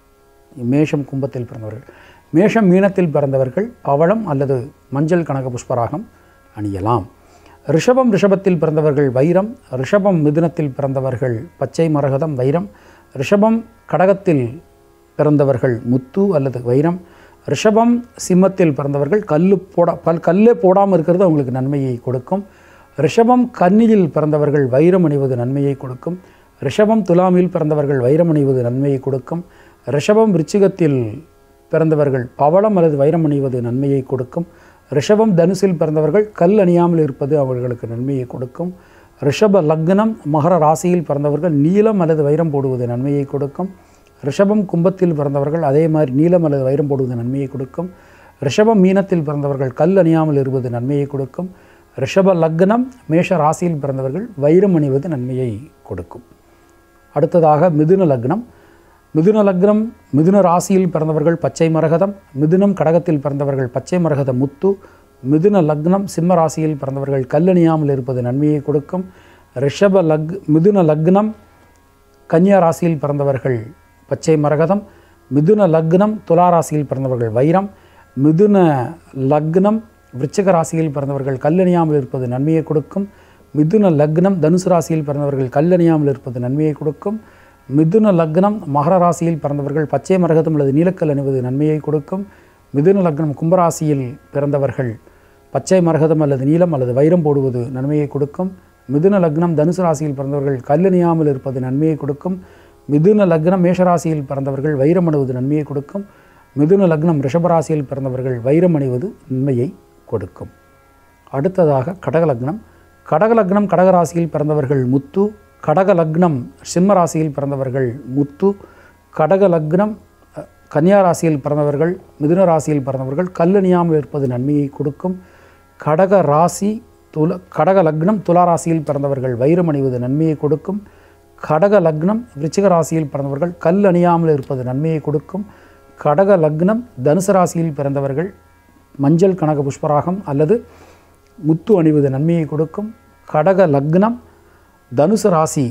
மேஷம் கும்பத்தில் பிறந்தவர்கள் மேஷம் மீனத்தில் பிறந்தவர்கள் பவளம் அல்லது மஞ்சள் கனக புஷ்பராகம் அணியலாம் ரிஷபம் ரிஷபத்தில் பிறந்தவர்கள் வைரம் ரிஷபம் மிதுனத்தில் பிறந்தவர்கள் பச்சை மரகதம் வைரம் ரிஷபம் கடகத்தில் பிறந்தவர்கள் முத்து அல்லது வைரம் ரிஷபம் சிம்மத்தில் பிறந்தவர்கள் கல்லு போட பல் கல்லே போடாமல் இருக்கிறது அவங்களுக்கு நன்மையை கொடுக்கும் ரிஷபம் கன்னியில் பிறந்தவர்கள் வைரம் அணிவது நன்மையை கொடுக்கும் ரிஷபம் துலாமில் பிறந்தவர்கள் வைரம் அணிவது நன்மையை கொடுக்கும் ரிஷபம் விருச்சிகத்தில் பிறந்தவர்கள் பவளம் அல்லது வைரம் அணிவது நன்மையை கொடுக்கும் ரிஷபம் தனுசில் பிறந்தவர்கள் கல் அணியாமல் இருப்பது அவர்களுக்கு நன்மையை கொடுக்கும் ரிஷப லக்னம் மகர ராசியில் பிறந்தவர்கள் நீலம் அல்லது வைரம் போடுவது நன்மையை கொடுக்கும் ரிஷபம் கும்பத்தில் பிறந்தவர்கள் அதே மாதிரி நீலம் அல்லது வைரம் போடுவது நன்மையை கொடுக்கும் ரிஷபம் மீனத்தில் பிறந்தவர்கள் கல் அணியாமல் இருப்பது நன்மையை கொடுக்கும் ரிஷப லக்னம் மேஷ ராசியில் பிறந்தவர்கள் வைரம் அணிவது நன்மையை கொடுக்கும் அடுத்ததாக மிதுன லக்னம் மிதுன லக்னம் மிதுன ராசியில் பிறந்தவர்கள் பச்சை மரகதம் மிதுனம் கடகத்தில் பிறந்தவர்கள் பச்சை மரகத முத்து மிதுன லக்னம் சிம்ம ராசியில் பிறந்தவர்கள் கல்லணியாமல் இருப்பது நன்மையை கொடுக்கும் ரிஷப லக் மிதுன லக்னம் கன்னியா ராசியில் பிறந்தவர்கள் பச்சை மரகதம் மிதுன லக்னம் துலா ராசியில் பிறந்தவர்கள் வைரம் மிதுன லக்னம் விருச்சிக ராசியில் பிறந்தவர்கள் கல்லணியாமல் இருப்பது நன்மையை கொடுக்கும் மிதுன லக்னம் தனுசு ராசியில் பிறந்தவர்கள் கல்லணியாமல் இருப்பது நன்மையை கொடுக்கும் மிதுன லக்னம் மகர ராசியில் பிறந்தவர்கள் பச்சை மரகதம் அல்லது நீலக்கல் அணிவது நன்மையை கொடுக்கும் மிதுன லக்னம் கும்பராசியில் பிறந்தவர்கள் பச்சை மரகதம் அல்லது நீலம் அல்லது வைரம் போடுவது நன்மையை கொடுக்கும் மிதுன லக்னம் தனுசு ராசியில் பிறந்தவர்கள் கல்லணியாமல் இருப்பது நன்மையை கொடுக்கும் மிதுன லக்னம் மேஷராசியில் பிறந்தவர்கள் வைரம் அணிவது நன்மையை கொடுக்கும் மிதுன லக்னம் ரிஷபராசியில் பிறந்தவர்கள் வைரம் அணிவது நன்மையை கொடுக்கும் அடுத்ததாக கடகலக்னம் கடகலக்னம் கடகராசியில் பிறந்தவர்கள் முத்து கடகலக்னம் சிம்ம ராசியில் பிறந்தவர்கள் முத்து கடகலக்னம் அஹ், கன்னியா ராசியில் பிறந்தவர்கள் மிதுன ராசியில் பிறந்தவர்கள் கல்லணியாமல் இருப்பது நன்மையை கொடுக்கும் கடக ராசி துல கடக லக்னம் துலா ராசியில் பிறந்தவர்கள் வைரம் அணிவது நன்மையை கொடுக்கும் கடக லக்னம் விருச்சிக ராசியில் பிறந்தவர்கள் கல் அணியாமல் இருப்பது நன்மையை கொடுக்கும் கடக லக்னம் தனுசு ராசியில் பிறந்தவர்கள் மஞ்சள் கனக புஷ்பராகம் அல்லது முத்து அணிவது நன்மையை கொடுக்கும் கடக லக்னம் தனுசு ராசி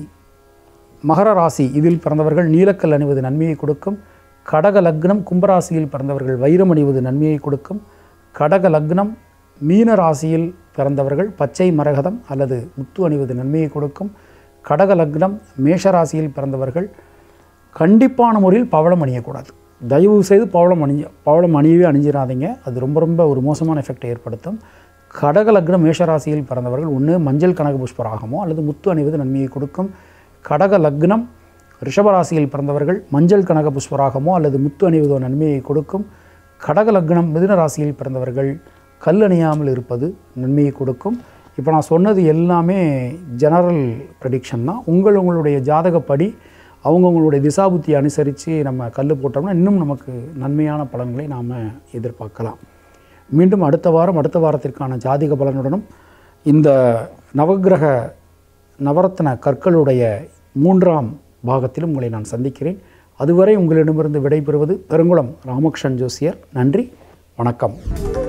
மகர ராசி இதில் பிறந்தவர்கள் நீலக்கல் அணிவது நன்மையை கொடுக்கும் கடக லக்னம் கும்பராசியில் பிறந்தவர்கள் வைரம் அணிவது நன்மையை கொடுக்கும் கடக லக்னம் மீன ராசியில் பிறந்தவர்கள் பச்சை மரகதம் அல்லது முத்து அணிவது நன்மையை கொடுக்கும் கடக லக்னம் மேஷ ராசியில் பிறந்தவர்கள் கண்டிப்பான முறையில் பவளம் அணியக்கூடாது தயவு செய்து பவளம் அணிஞ்ச பவளம் அணியவே அணிஞ்சிடாதீங்க அது ரொம்ப ரொம்ப ஒரு மோசமான எஃபெக்டை ஏற்படுத்தும் கடக லக்னம் மேஷராசியில் பிறந்தவர்கள் ஒன்று மஞ்சள் கனக புஷ்பராகமோ அல்லது முத்து அணிவது நன்மையை கொடுக்கும் கடக லக்னம் ரிஷபராசியில் பிறந்தவர்கள் மஞ்சள் கனக புஷ்பராகமோ அல்லது முத்து அணிவதோ நன்மையை கொடுக்கும் கடக லக்னம் மிதுன ராசியில் பிறந்தவர்கள் கல் அணியாமல் இருப்பது நன்மையை கொடுக்கும் இப்போ நான் சொன்னது எல்லாமே ஜெனரல் ப்ரெடிக்ஷன் தான் உங்கள் உங்களுடைய ஜாதகப்படி அவங்கவுங்களுடைய திசாபுத்தியை அனுசரித்து நம்ம கல் போட்டோம்னா இன்னும் நமக்கு நன்மையான பலன்களை நாம் எதிர்பார்க்கலாம் மீண்டும் அடுத்த வாரம் அடுத்த வாரத்திற்கான ஜாதிக பலனுடனும் இந்த நவக்கிரக நவரத்ன கற்களுடைய மூன்றாம் பாகத்திலும் உங்களை நான் சந்திக்கிறேன் அதுவரை உங்களிடமிருந்து விடைபெறுவது பெருங்குளம் ராமகிருஷ்ணன் ஜோசியர் நன்றி வணக்கம்